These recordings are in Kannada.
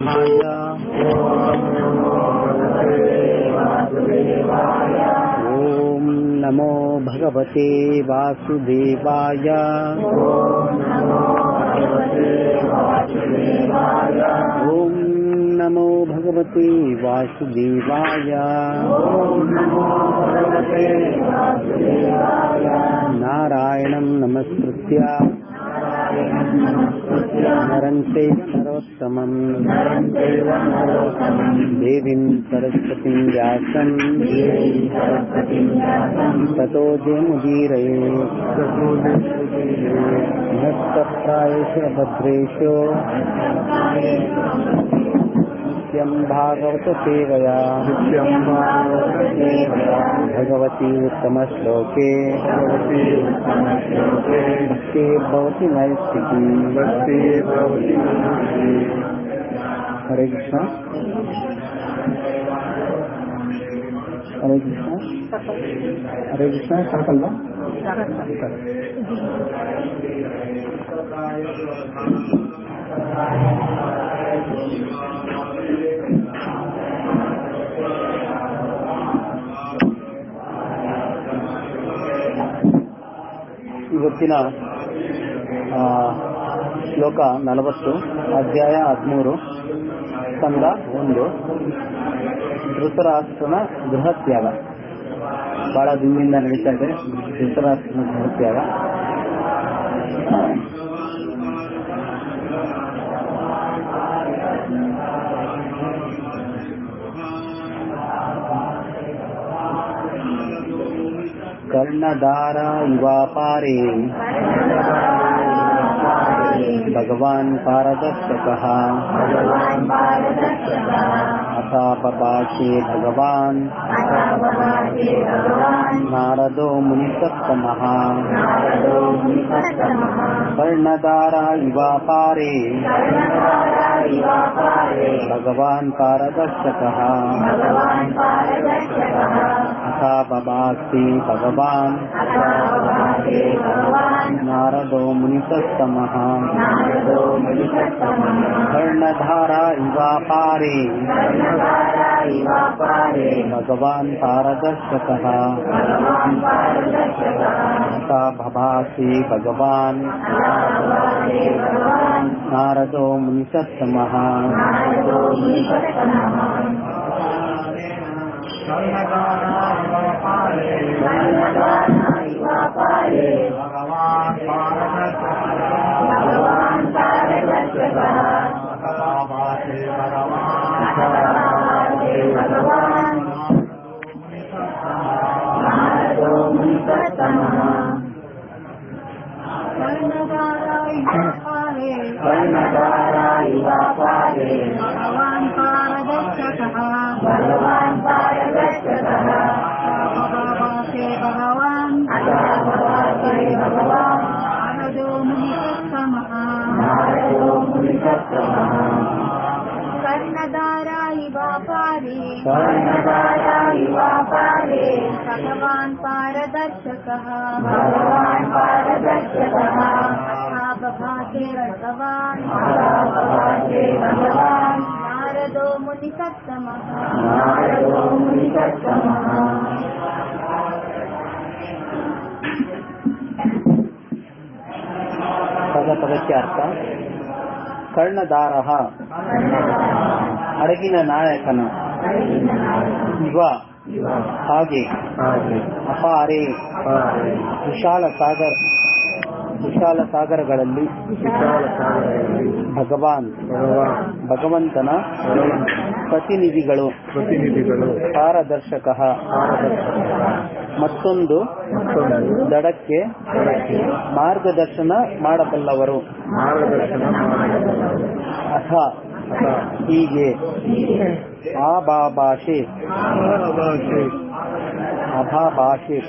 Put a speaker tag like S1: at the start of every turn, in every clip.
S1: वासुदेवाय ॐ नमो भगवते वासुदेवाय ॐ नमो भगवते वासुदेवाय नारायणं नमस्कृत्य नरं चैव नरोत्तमम् देवीं सरस्वतीं व्यासं ततो जयमुदीरये नस्तप्रायेषु भद्रेषु नित्यं भागवतसेवया भगवती उत्तमश्लोके भक्ते भवति नैष्टिकी हरे कृष्ण हरे कृष्ण हरे कृष्ण सकल ಇವತ್ತಿನ ಆ, ಶ್ಲೋಕ ನಲವತ್ತು ಅಧ್ಯಾಯ ಹದಿಮೂರು ಸ್ಕಂದ ಒಂದು ಧೃತರಾಷ್ಟ್ರನ ಗೃಹತ್ಯಾಗ ಬಹಳ ದಿನದಿಂದ ನಡೀತಾ ಇದೆ ಧೃತರಾಷ್ಟ್ರನ ಗೃಹತ್ಯಾಗ कर्णधार युवापारे भगवान् पारदर्शकः अथा पपाशे भगवान् नारदो मुनिसत्तमः कर्णधार युवापारे भगवान् पारदर्शकः अथा बबासि भगवान् नारदो मुनिसत्तमः कर्णधारा इवापारे भगवान् पारदर्शकः अथा भभासि भगवान् नारदो मुनिसत्तमः
S2: भगवान् पारदर्शकः भगवासे भगवान् नारदो मुनिसत्तमः कर्णधारा इवापारे भगवान् पारदर्शकः तथा बभासे भगवान् नारदो मुनिसत्तमः
S1: ಪದ ಪದಕ್ಕೆ ಅರ್ಥ ಕರ್ಣದಾರ ಹಡಗಿನ ನಾಯಕನ ಇವ ಹಾಗೆ ಅಪಾರೆ ವಿಶಾಲ ಸಾಗರ ವಿಶಾಲ ಸಾಗರಗಳಲ್ಲಿ ಭಗವಾನ್ ಭಗವಂತನ ಪ್ರತಿನಿಧಿಗಳು
S3: ಪ್ರತಿನಿಧಿಗಳು
S1: ಪಾರದರ್ಶಕ ಮತ್ತೊಂದು ದಡಕ್ಕೆ ಮಾರ್ಗದರ್ಶನ ಮಾಡಬಲ್ಲವರು
S3: ಮಾರ್ಗದರ್ಶನ ಮಾಡಬಲ್ಲವರು.
S1: ಅಥ ಹೀಗೆ ಆ ಬಾ ಭಾಷೆ
S3: ಭಾಷೆ
S1: ಅಭಾ ಭಾಷೆ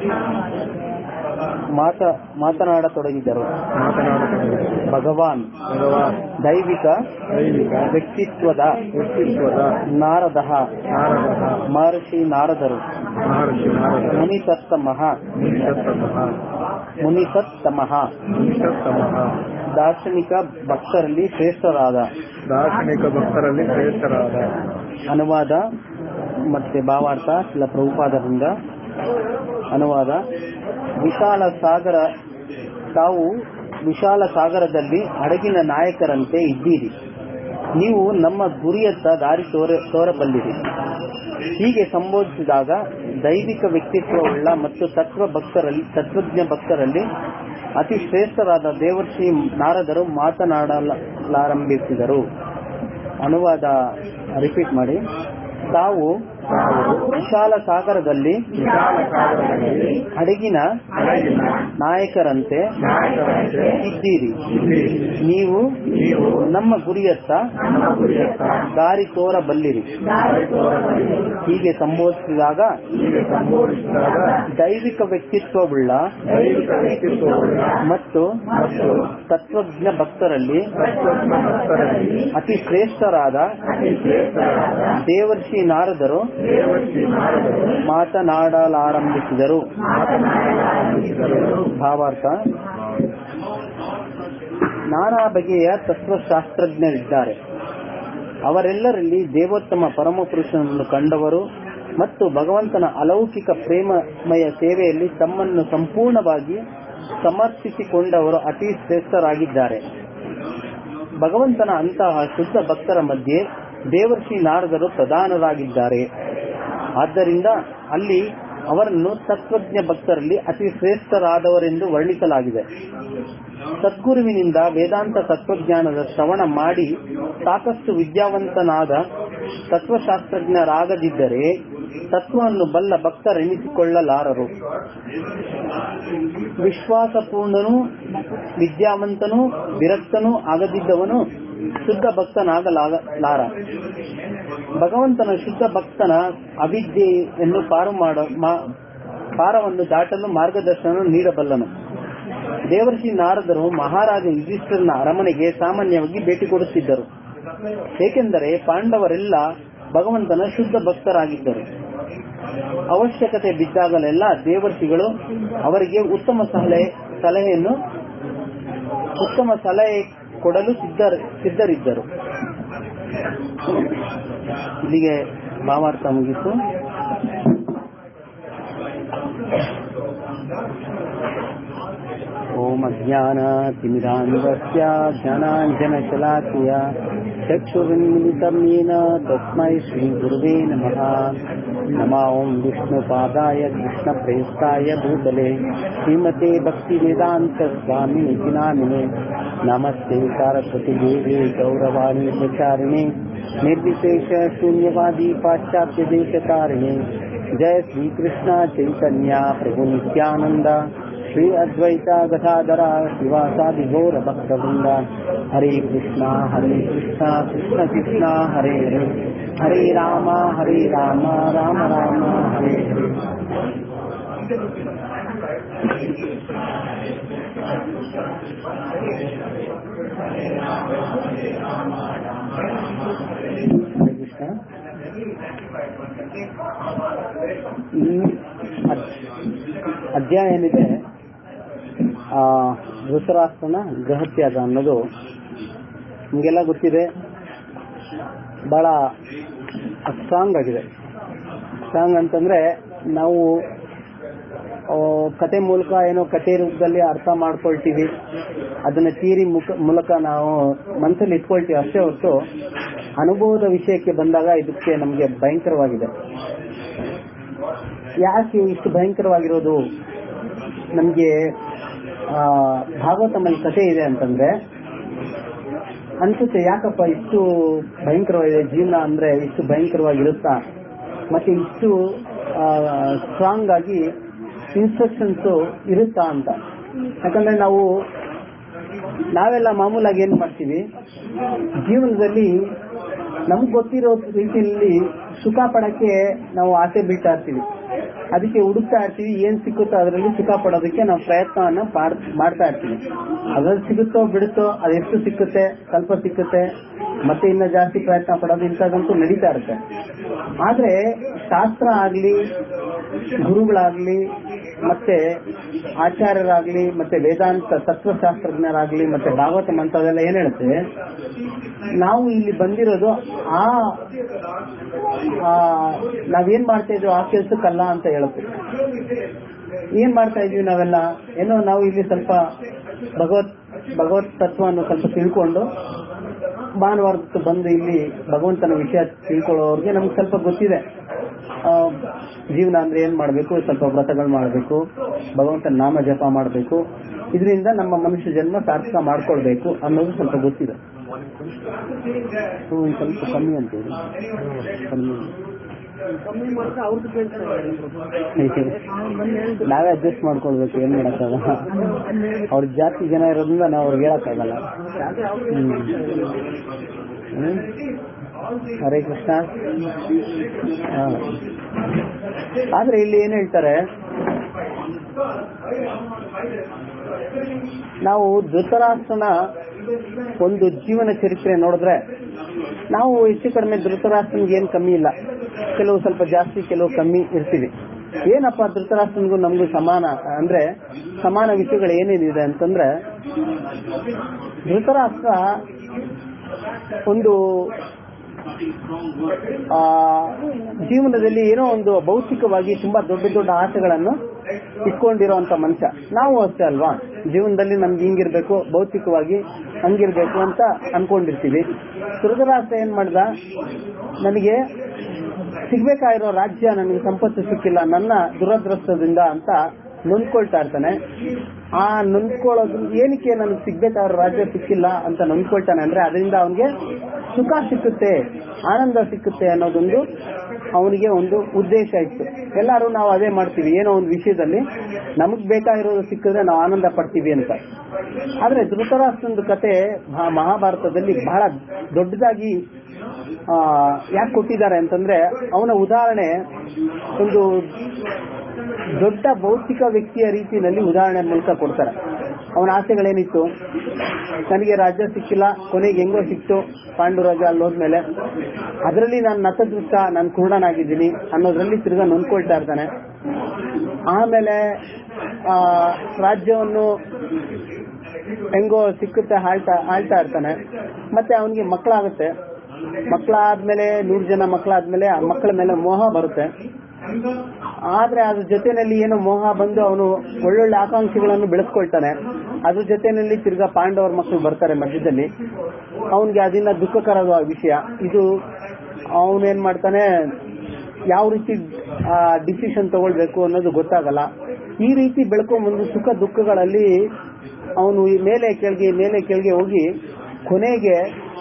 S1: ಮಾತ ಮಾತನಾಡತೊಡಗಿದರು
S3: ಮಾತನಾಡುತ್ತದೆ
S1: ಭಗವಾನ್
S3: ಭಗವಾನ್
S1: ದೈವಿಕ
S3: ದೈವಿಕ
S1: ವ್ಯಕ್ತಿತ್ವದ
S3: ವ್ಯಕ್ತಿತ್ವದ
S1: ನಾರದ
S3: ನಾರದ
S1: ಮಹರ್ಷಿ ನಾರದರು
S3: ಮಹರ್ಷಿ ನಾರದ
S1: ಮುನಿಸತ್ತಮಃ
S3: ಮುನಿಸತ್ತಮಃ
S1: ಮುನಿಸತ್ತಮಃ
S3: ಮುನಿಸತ್ತಮಃ
S1: ದಾರ್ಶನಿಕ ಭಕ್ತರಲ್ಲಿ ಶ್ರೇಷ್ಠರಾದ
S3: ದಾರ್ಶನಿಕ ಭಕ್ತರಲ್ಲಿ ಶ್ರೇಷ್ಠರಾದ
S1: ಅನುವಾದ ಮತ್ತೆ ಭಾವಾರ್ಥ ಇಲ್ಲ ಪ್ರಭುಪಾದರಿಂದ ಅನುವಾದ ವಿಶಾಲ ಸಾಗರ ತಾವು ವಿಶಾಲ ಸಾಗರದಲ್ಲಿ ಹಡಗಿನ ನಾಯಕರಂತೆ ಇದ್ದೀರಿ ನೀವು ನಮ್ಮ ಗುರಿಯತ್ತ ದಾರಿ ತೋರ ತೋರಬಲ್ಲಿರಿ ಹೀಗೆ ಸಂಬೋಧಿಸಿದಾಗ ದೈವಿಕ ವ್ಯಕ್ತಿತ್ವವುಳ್ಳ ಮತ್ತು ತತ್ವ ಭಕ್ತರಲ್ಲಿ ತತ್ವಜ್ಞ ಭಕ್ತರಲ್ಲಿ ಅತಿ ಶ್ರೇಷ್ಠರಾದ ದೇವರ್ಷಿ ನಾರದರು ಮಾತನಾಡಲಾರಂಭಿಸಿದರು ಅನುವಾದ ರಿಪೀಟ್ ಮಾಡಿ ತಾವು ವಿಶಾಲ ಸಾಗರದಲ್ಲಿ
S3: ವಿಶಾಲ ಸಾಗರದಲ್ಲಿ
S1: ಹಡಗಿನ
S3: ಹಡಗಿನ
S1: ನಾಯಕರಂತೆ
S3: ನಾಯಕರಂತೆ
S1: ಇದ್ದೀರಿ
S3: ಇದ್ದೀರಿ.
S1: ನೀವು
S3: ನೀವು
S1: ನಮ್ಮ ಗುರಿಯತ್ತ
S3: ನಮ್ಮ ಗುರಿಯತ್ತ
S1: ದಾರಿ ತೋರಬಲ್ಲಿರಿ
S3: ದಾರಿ ತೋರಬಲ್ಲಿರಿ.
S1: ಹೀಗೆ ಸಂಬೋಧಿಸಿದಾಗ
S3: ಹೀಗೆ ಸಂಬೋಧಿಸಿದಾಗ
S1: ದೈವಿಕ ವ್ಯಕ್ತಿತ್ವವುಳ್ಳ
S3: ದೈವಿಕ ವ್ಯಕ್ತಿತ್ವವುಳ್ಳ
S1: ಮತ್ತು
S3: ಮತ್ತು
S1: ತತ್ವಜ್ಞ ಭಕ್ತರಲ್ಲಿ
S3: ತತ್ವಜ್ಞ ಭಕ್ತರಲ್ಲಿ
S1: ಅತಿ ಶ್ರೇಷ್ಠರಾದ
S3: ಅತಿ ಶ್ರೇಷ್ಠರಾದ
S1: ದೇವರ್ಷಿ ನಾರದರು
S3: ದೇವಶ್ರೀ ನಾರದರು
S1: ಮಾತನಾಡಲಾರಂಭಿಸಿದರು
S3: ಮಾತನಾಡಲಾರಂಭಿಸಿದರು
S1: ಭಾವಾರ್ಥ ನಾನಾ ಬಗೆಯ ತತ್ವಶಾಸ್ತ್ರಜ್ಞರಿದ್ದಾರೆ ಅವರೆಲ್ಲರಲ್ಲಿ ದೇವೋತ್ತಮ ಪರಮಪುರುಷನನ್ನು ಕಂಡವರು ಮತ್ತು ಭಗವಂತನ ಅಲೌಕಿಕ ಪ್ರೇಮಮಯ ಸೇವೆಯಲ್ಲಿ ತಮ್ಮನ್ನು ಸಂಪೂರ್ಣವಾಗಿ ಸಮರ್ಪಿಸಿಕೊಂಡವರು ಅತಿ ಶ್ರೇಷ್ಠರಾಗಿದ್ದಾರೆ ಭಗವಂತನ ಅಂತಹ ಶುದ್ಧ ಭಕ್ತರ ಮಧ್ಯೆ ದೇವರ್ಷಿ ನಾರದರು ಪ್ರಧಾನರಾಗಿದ್ದಾರೆ ಆದ್ದರಿಂದ ಅಲ್ಲಿ ಅವರನ್ನು ತತ್ವಜ್ಞ ಭಕ್ತರಲ್ಲಿ ಅತಿ ಶ್ರೇಷ್ಠರಾದವರೆಂದು ವರ್ಣಿಸಲಾಗಿದೆ ಸದ್ಗುರುವಿನಿಂದ ವೇದಾಂತ ತತ್ವಜ್ಞಾನದ ಶ್ರವಣ ಮಾಡಿ ಸಾಕಷ್ಟು ವಿದ್ಯಾವಂತನಾದ ತತ್ವಶಾಸ್ತ್ರಜ್ಞರಾಗದಿದ್ದರೆ ತತ್ವವನ್ನು ಬಲ್ಲ ಭಕ್ತರೆನಿಸಿಕೊಳ್ಳಲಾರರು ವಿಶ್ವಾಸಪೂರ್ಣನೂ ವಿದ್ಯಾವಂತನೂ ವಿರಕ್ತನೂ ಆಗದಿದ್ದವನು ಶುದ್ಧ ಭಕ್ತನಾಗಲಾರ ಭಗವಂತನ ಶುದ್ಧ ಭಕ್ತನ ಅವಿದ್ಯೆಯನ್ನು ಪಾರು ಮಾಡ ಮಾ- ಪಾರವನ್ನು ದಾಟಲು ಮಾರ್ಗದರ್ಶನ ನೀಡಬಲ್ಲನು ದೇವರ್ಷಿ ನಾರದರು ಮಹಾರಾಜ ಯುಧಿಷ್ಠರನ ಅರಮನೆಗೆ ಸಾಮಾನ್ಯವಾಗಿ ಭೇಟಿ ಕೊಡುತ್ತಿದ್ದರು ಏಕೆಂದರೆ ಪಾಂಡವರೆಲ್ಲ ಭಗವಂತನ ಶುದ್ಧ ಭಕ್ತರಾಗಿದ್ದರು ಅವಶ್ಯಕತೆ ಬಿದ್ದಾಗಲೆಲ್ಲ ದೇವರ್ಷಿಗಳು ಅವರಿಗೆ ಉತ್ತಮ ಸಲಹೆ ಸಲಹೆಯನ್ನು ಉತ್ತಮ ಸಲಹೆ ಕೊಡಲು ಸಿದ್ಧರ ಸಿದ್ಧರಿದ್ದರು ಇಲ್ಲಿಗೆ ಭಾವಾರ್ಥ ಮುಗಿತು ಓಂ ಅಜ್ಞಾನ ತಿಮಿರಾಂಗಸ್ಯ ಜ್ಞಾನಾಂಜನಶಲಾಕಯ ಚಕ್ಷುರುನ್ಮಿಲಿತಂ ಯೇನ ತಸ್ಮೈ ಶ್ರೀ ಗುರುವೇ ನಮಃ ನಮಾ ಓಂ ವಿಷ್ಣುಪಾದಾಯ ಕೃಷ್ಣಪ್ರೇಷ್ಠಾಯ ಭೂತಲೆ ಶ್ರೀಮತೆ ಭಕ್ತಿವೇದಾಂತ ಸ್ವಾಮಿನಿತಿ ನಾಮಿನೆ ನಮಸ್ತೆ ಸಾರಸ್ವತಿ ದೇವಿ ಗೌರವಾಣಿ ಪ್ರಚಾರಿಣೆ ನಿರ್ವಿಶೇಷ ಶೂನ್ಯವಾದಿ ಪಾಶ್ಚಾತ್ಯ ದೇಶಕಾರಿಣೆ जय श्री कृष्ण चैतन्य प्रभु नित्यानंद श्री अद्वैत गदाधरा शिवासादि गौर भक्त वृंद हरे कृष्णा हरे कृष्णा कृष्ण कृष्णा हरे हरे हरे राम हरे राम राम राम हरे हरे ಹರೇ ಕೃಷ್ಣ ಈ ಅದ್- ಅಧ್ಯಾಯ ಏನಿದೆ ಆ ಧೃತರಾಷ್ಟ್ರನ ಗೃಹತ್ಯಾಗ ಅನ್ನೋದು ನಿಮಗೆಲ್ಲ ಗೊತ್ತಿದೆ ಬಹಳ ಸ್ಟ್ರಾಂಗ್ ಆಗಿದೆ ಸ್ಟ್ರಾಂಗ್ ಅಂತಂದ್ರೆ ನಾವು ಆ, ಕತೆ ಮೂಲಕ ಏನೋ ಕತೆ ರೂಪದಲ್ಲಿ ಅರ್ಥ ಮಾಡ್ಕೊಳ್ತೀವಿ ಅದನ್ನ ತೀರಿ ಮುಖ ಮೂಲಕ ನಾವು ಮನಸ್ಸಲ್ಲಿ ಇಟ್ಕೊಳ್ತೀವಿ ಅಷ್ಟೇ ಹೊರತು ಅನುಭವದ ವಿಷಯಕ್ಕೆ ಬಂದಾಗ ಇದಕ್ಕೆ ನಮಗೆ ಭಯಂಕರವಾಗಿದೆ ಯಾಕೆ ಇಷ್ಟು ಭಯಂಕರವಾಗಿರೋದು ನಮಗೆ ಭಾಗವತಮಲ್ಲಿ ಕಥೆ ಇದೆ ಅಂತಂದ್ರೆ ಅನ್ಸುತ್ತೆ ಯಾಕಪ್ಪ ಇಷ್ಟು ಭಯಂಕರವಾಗಿದೆ ಜೀವನ ಅಂದ್ರೆ ಇಷ್ಟು ಭಯಂಕರವಾಗಿರುತ್ತಾ ಮತ್ತೆ ಇಷ್ಟು ಸ್ಟ್ರಾಂಗ್ ಆಗಿ ಇನ್ಸ್ಟ್ರಕ್ಷನ್ಸ್ ಇರುತ್ತಾ ಅಂತ ಯಾಕಂದ್ರೆ ನಾವು ನಾವೆಲ್ಲ ಮಾಮೂಲಾಗಿ ಏನ್ ಮಾಡ್ತೀವಿ ಜೀವನದಲ್ಲಿ ನಮ್ಗೆ ಗೊತ್ತಿರೋ ರೀತಿಯಲ್ಲಿ ಸುಖ ಪಡಕ್ಕೆ ನಾವು ಆಸೆ ಬೀಳ್ತಾ ಇರ್ತೀವಿ ಅದಕ್ಕೆ ಹುಡುಕ್ತಾ ಇರ್ತೀವಿ ಏನ್ ಸಿಕ್ಕುತ್ತೋ ಅದರಲ್ಲಿ ಸುಖ ಪಡೋದಕ್ಕೆ ನಾವು ಪ್ರಯತ್ನವನ್ನ ಪಾಡ್- ಮಾಡ್ತಾ ಇರ್ತೀವಿ ಅದ್ರಲ್ಲಿ ಸಿಗುತ್ತೋ ಬಿಡುತ್ತೋ ಅದೆಷ್ಟು ಸಿಕ್ಕುತ್ತೆ ಸ್ವಲ್ಪ ಸಿಕ್ಕುತ್ತೆ ಮತ್ತೆ ಇನ್ನ ಜಾಸ್ತಿ ಪ್ರಯತ್ನ ಪಡೋದು ಇಂಥದ್ದಂತೂ ನಡೀತಾ ಇರುತ್ತೆ ಆದ್ರೆ ಶಾಸ್ತ್ರ ಆಗ್ಲಿ ಗುರುಗಳಾಗ್ಲಿ ಮತ್ತೆ ಆಚಾರ್ಯರಾಗ್ಲಿ ಮತ್ತೆ ವೇದಾಂತ ತತ್ವಶಾಸ್ತ್ರಜ್ಞರಾಗ್ಲಿ ಮತ್ತೆ ಭಾಗವತ ಮಂತ್ರದೆಲ್ಲ ಏನ್ ಹೇಳುತ್ತೆ ನಾವು ಇಲ್ಲಿ ಬಂದಿರೋದು ಆ ಆ, ನಾವೇನ್ ಮಾಡ್ತಾ ಇದ್ವಿ ಆ ಕೆಲ್ಸಕ್ಕಲ್ಲ ಅಂತ ಹೇಳುತ್ತೆ ಏನ್ ಮಾಡ್ತಾ ಇದೀವಿ ನಾವೆಲ್ಲ ಏನೋ ನಾವು ಇಲ್ಲಿ ಸ್ವಲ್ಪ ಭಗವತ್ ಭಗವತ್ ತತ್ವವನ್ನು ಸ್ವಲ್ಪ ತಿಳ್ಕೊಂಡು ಭಾನುವಾರದ್ದು ಬಂದು ಇಲ್ಲಿ ಭಗವಂತನ ವಿಷಯ ತಿಳ್ಕೊಳ್ಳೋರ್ಗೆ ನಮ್ಗೆ ಸ್ವಲ್ಪ ಗೊತ್ತಿದೆ ಆ, ಜೀವನ ಅಂದ್ರೆ ಏನ್ ಮಾಡ್ಬೇಕು ಸ್ವಲ್ಪ ವ್ರತಗಳು ಮಾಡ್ಬೇಕು ಭಗವಂತನ ನಾಮ ಜಪ ಮಾಡ್ಬೇಕು ಇದರಿಂದ ನಮ್ಮ ಮನುಷ್ಯ ಜನ್ಮ ಸಾರ್ಥಕ ಮಾಡ್ಕೊಳ್ಬೇಕು ಅನ್ನೋದು ಸ್ವಲ್ಪ ಗೊತ್ತಿದೆ ಹ್ಮ್, ಸ್ವಲ್ಪ ಕಮ್ಮಿ ಅಂತ ಹೇಳಿ ಕಮ್ಮಿ ನಾವೇ ಅಡ್ಜಸ್ಟ್ ಮಾಡ್ಕೊಳ್ಬೇಕು ಏನ್ ಮಾಡಕ್ಕಾಗಲ್ಲ ಅವ್ರ ಜಾಸ್ತಿ ಜನ ಇರೋದ್ರಿಂದ ನಾವು ಅವ್ರಿಗೆ ಹೇಳಕ್ಕಾಗಲ್ಲ ಹ್ಮ್. ಹ್ಮ್. ಹರೇ ಕೃಷ್ಣ ಹಾ. ಆದ್ರೆ ಇಲ್ಲಿ ಏನ್ ಹೇಳ್ತಾರೆ ನಾವು ಧೃತರಾಷ್ಟ್ರನ ಒಂದು ಜೀವನ ಚರಿತ್ರೆ ನೋಡಿದ್ರೆ ನಾವು ಹೆಚ್ಚು ಕಡಿಮೆ ಧೃತರಾಷ್ಟ್ರನ್ಗೆ ಏನ್ ಕಮ್ಮಿ ಇಲ್ಲ ಕೆಲವು ಸ್ವಲ್ಪ ಜಾಸ್ತಿ ಕೆಲವು ಕಮ್ಮಿ ಇರ್ತೀವಿ ಏನಪ್ಪ ಧೃತರಾಷ್ಟ್ರನ್ಗೂ ನಮಗೂ ಸಮಾನ ಅಂದ್ರೆ ಸಮಾನ ವಿಷಯಗಳು ಏನೇನಿದೆ ಅಂತಂದ್ರೆ ಧೃತರಾಷ್ಟ್ರ ಒಂದು ಆ ಜೀವನದಲ್ಲಿ ಏನೋ ಒಂದು ಭೌತಿಕವಾಗಿ ತುಂಬಾ ದೊಡ್ಡ ದೊಡ್ಡ ಆಸೆಗಳನ್ನು ಇಟ್ಕೊಂಡಿರೋಂತ ಮನುಷ್ಯ ನಾವು ಅಷ್ಟೇ ಅಲ್ವಾ ಜೀವನದಲ್ಲಿ ನಮ್ಗೆ ಹಿಂಗಿರ್ಬೇಕು ಭೌತಿಕವಾಗಿ ಹಂಗಿರ್ಬೇಕು ಅಂತ ಅನ್ಕೊಂಡಿರ್ತೀವಿ ಧೃತರಾಷ್ಟ್ರ ಏನ್ ಮಾಡ್ದ ನನಗೆ ಸಿಗ್ಬೇಕಾಗಿರೋ ರಾಜ್ಯ ನನಗೆ ಸಂಪತ್ತು ಸಿಕ್ಕಿಲ್ಲ ನನ್ನ ದುರದೃಷ್ಟದಿಂದ ಅಂತ ನೊಂದ್ಕೊಳ್ತಾ ಇರ್ತಾನೆ ಆ ನೊಂದ್ಕೊಳ್ಳೋದು ಏನಕ್ಕೆ ನನಗೆ ಸಿಗ್ಬೇಕಾಗಿರೋ ರಾಜ್ಯ ಸಿಕ್ಕಿಲ್ಲ ಅಂತ ನೊಂದ್ಕೊಳ್ತಾನೆ ಅಂದ್ರೆ ಅದರಿಂದ ಅವನಿಗೆ ಸುಖ ಸಿಕ್ಕುತ್ತೆ ಆನಂದ ಸಿಕ್ಕುತ್ತೆ ಅನ್ನೋದೊಂದು ಅವನಿಗೆ ಒಂದು ಉದ್ದೇಶ ಇತ್ತು ಎಲ್ಲರೂ ನಾವು ಅದೇ ಮಾಡ್ತೀವಿ ಏನೋ ಒಂದು ವಿಷಯದಲ್ಲಿ ನಮಗ್ ಬೇಕಾಗಿರೋದು ಸಿಕ್ಕಿದ್ರೆ ನಾವು ಆನಂದ ಪಡ್ತೀವಿ ಅಂತ ಆದ್ರೆ ಧೃತರಾಷ್ಟ್ರನದು ಕತೆ ಮಹಾ- ಮಹಾಭಾರತದಲ್ಲಿ ಬಹಳ ದೊಡ್ಡದಾಗಿ ಆ ಯಾಕೆ ಕೊಟ್ಟಿದ್ದಾರೆ ಅಂತಂದ್ರೆ ಅವನ ಉದಾಹರಣೆ ಒಂದು ದೊಡ್ಡ ಭೌತಿಕ ವ್ಯಕ್ತಿಯ ರೀತಿಯಲ್ಲಿ ಉದಾಹರಣೆ ಮೂಲಕ ಕೊಡ್ತಾರೆ ಅವನ ಆಸೆಗಳೇನಿತ್ತು ನನಗೆ ರಾಜ್ಯ ಸಿಕ್ಕಿಲ್ಲ ಕೊನೆಗೆ ಹೆಂಗೋ ಸಿಕ್ತು ಪಾಂಡುರಾಜ ಅಲ್ಲಿ ಹೋದ್ಮೇಲೆ ಅದರಲ್ಲಿ ನಾನು ನತದೃಷ್ಟ ನಾನು ಕುರುಡನಾಗಿದ್ದೀನಿ ಅನ್ನೋದ್ರಲ್ಲಿ ತಿರ್ಗಾ ನೊಂದ್ಕೊಳ್ತಾ ಇರ್ತಾನೆ ಆಮೇಲೆ ಆ ರಾಜ್ಯವನ್ನು ಹೆಂಗೋ ಸಿಕ್ಕುತ್ತೆ ಆಳ್ತಾ ಆಳ್ತಾ ಇರ್ತಾನೆ ಮತ್ತೆ ಅವನಿಗೆ ಮಕ್ಕಳಾಗುತ್ತೆ ಮಕ್ಕಳಾದ್ಮೇಲೆ ನೂರು ಜನ ಮಕ್ಕಳಾದ್ಮೇಲೆ ಆ ಮಕ್ಕಳ ಮೇಲೆ ಮೋಹ ಬರುತ್ತೆ ಆದ್ರೆ ಅದ್ರ ಜೊತೆನಲ್ಲಿ ಏನೋ ಮೋಹ ಬಂದು ಅವನು ಒಳ್ಳೊಳ್ಳೆ ಆಕಾಂಕ್ಷೆಗಳನ್ನು ಬೆಳೆಸ್ಕೊಳ್ತಾನೆ ಅದ್ರ ಜೊತೆನಲ್ಲಿ ತಿರ್ಗಾ ಪಾಂಡವರ ಮಕ್ಕಳು ಬರ್ತಾರೆ ಮಧ್ಯದಲ್ಲಿ ಅವನಿಗೆ ಅದನ್ನ ದುಃಖಕರದ ವಿಷಯ ಇದು ಅವನೇನ್ ಮಾಡ್ತಾನೆ ಯಾವ ರೀತಿ ಡಿಸಿಷನ್ ತಗೊಳ್ಬೇಕು ಅನ್ನೋದು ಗೊತ್ತಾಗಲ್ಲ ಈ ರೀತಿ ಬೆಳ್ಕೊಂಡ್ ಬಂದು ಸುಖ ದುಃಖಗಳಲ್ಲಿ ಅವನು ಈ ಮೇಲೆ ಕೆಳಗೆ ಮೇಲೆ ಕೆಳಗೆ ಹೋಗಿ ಕೊನೆಗೆ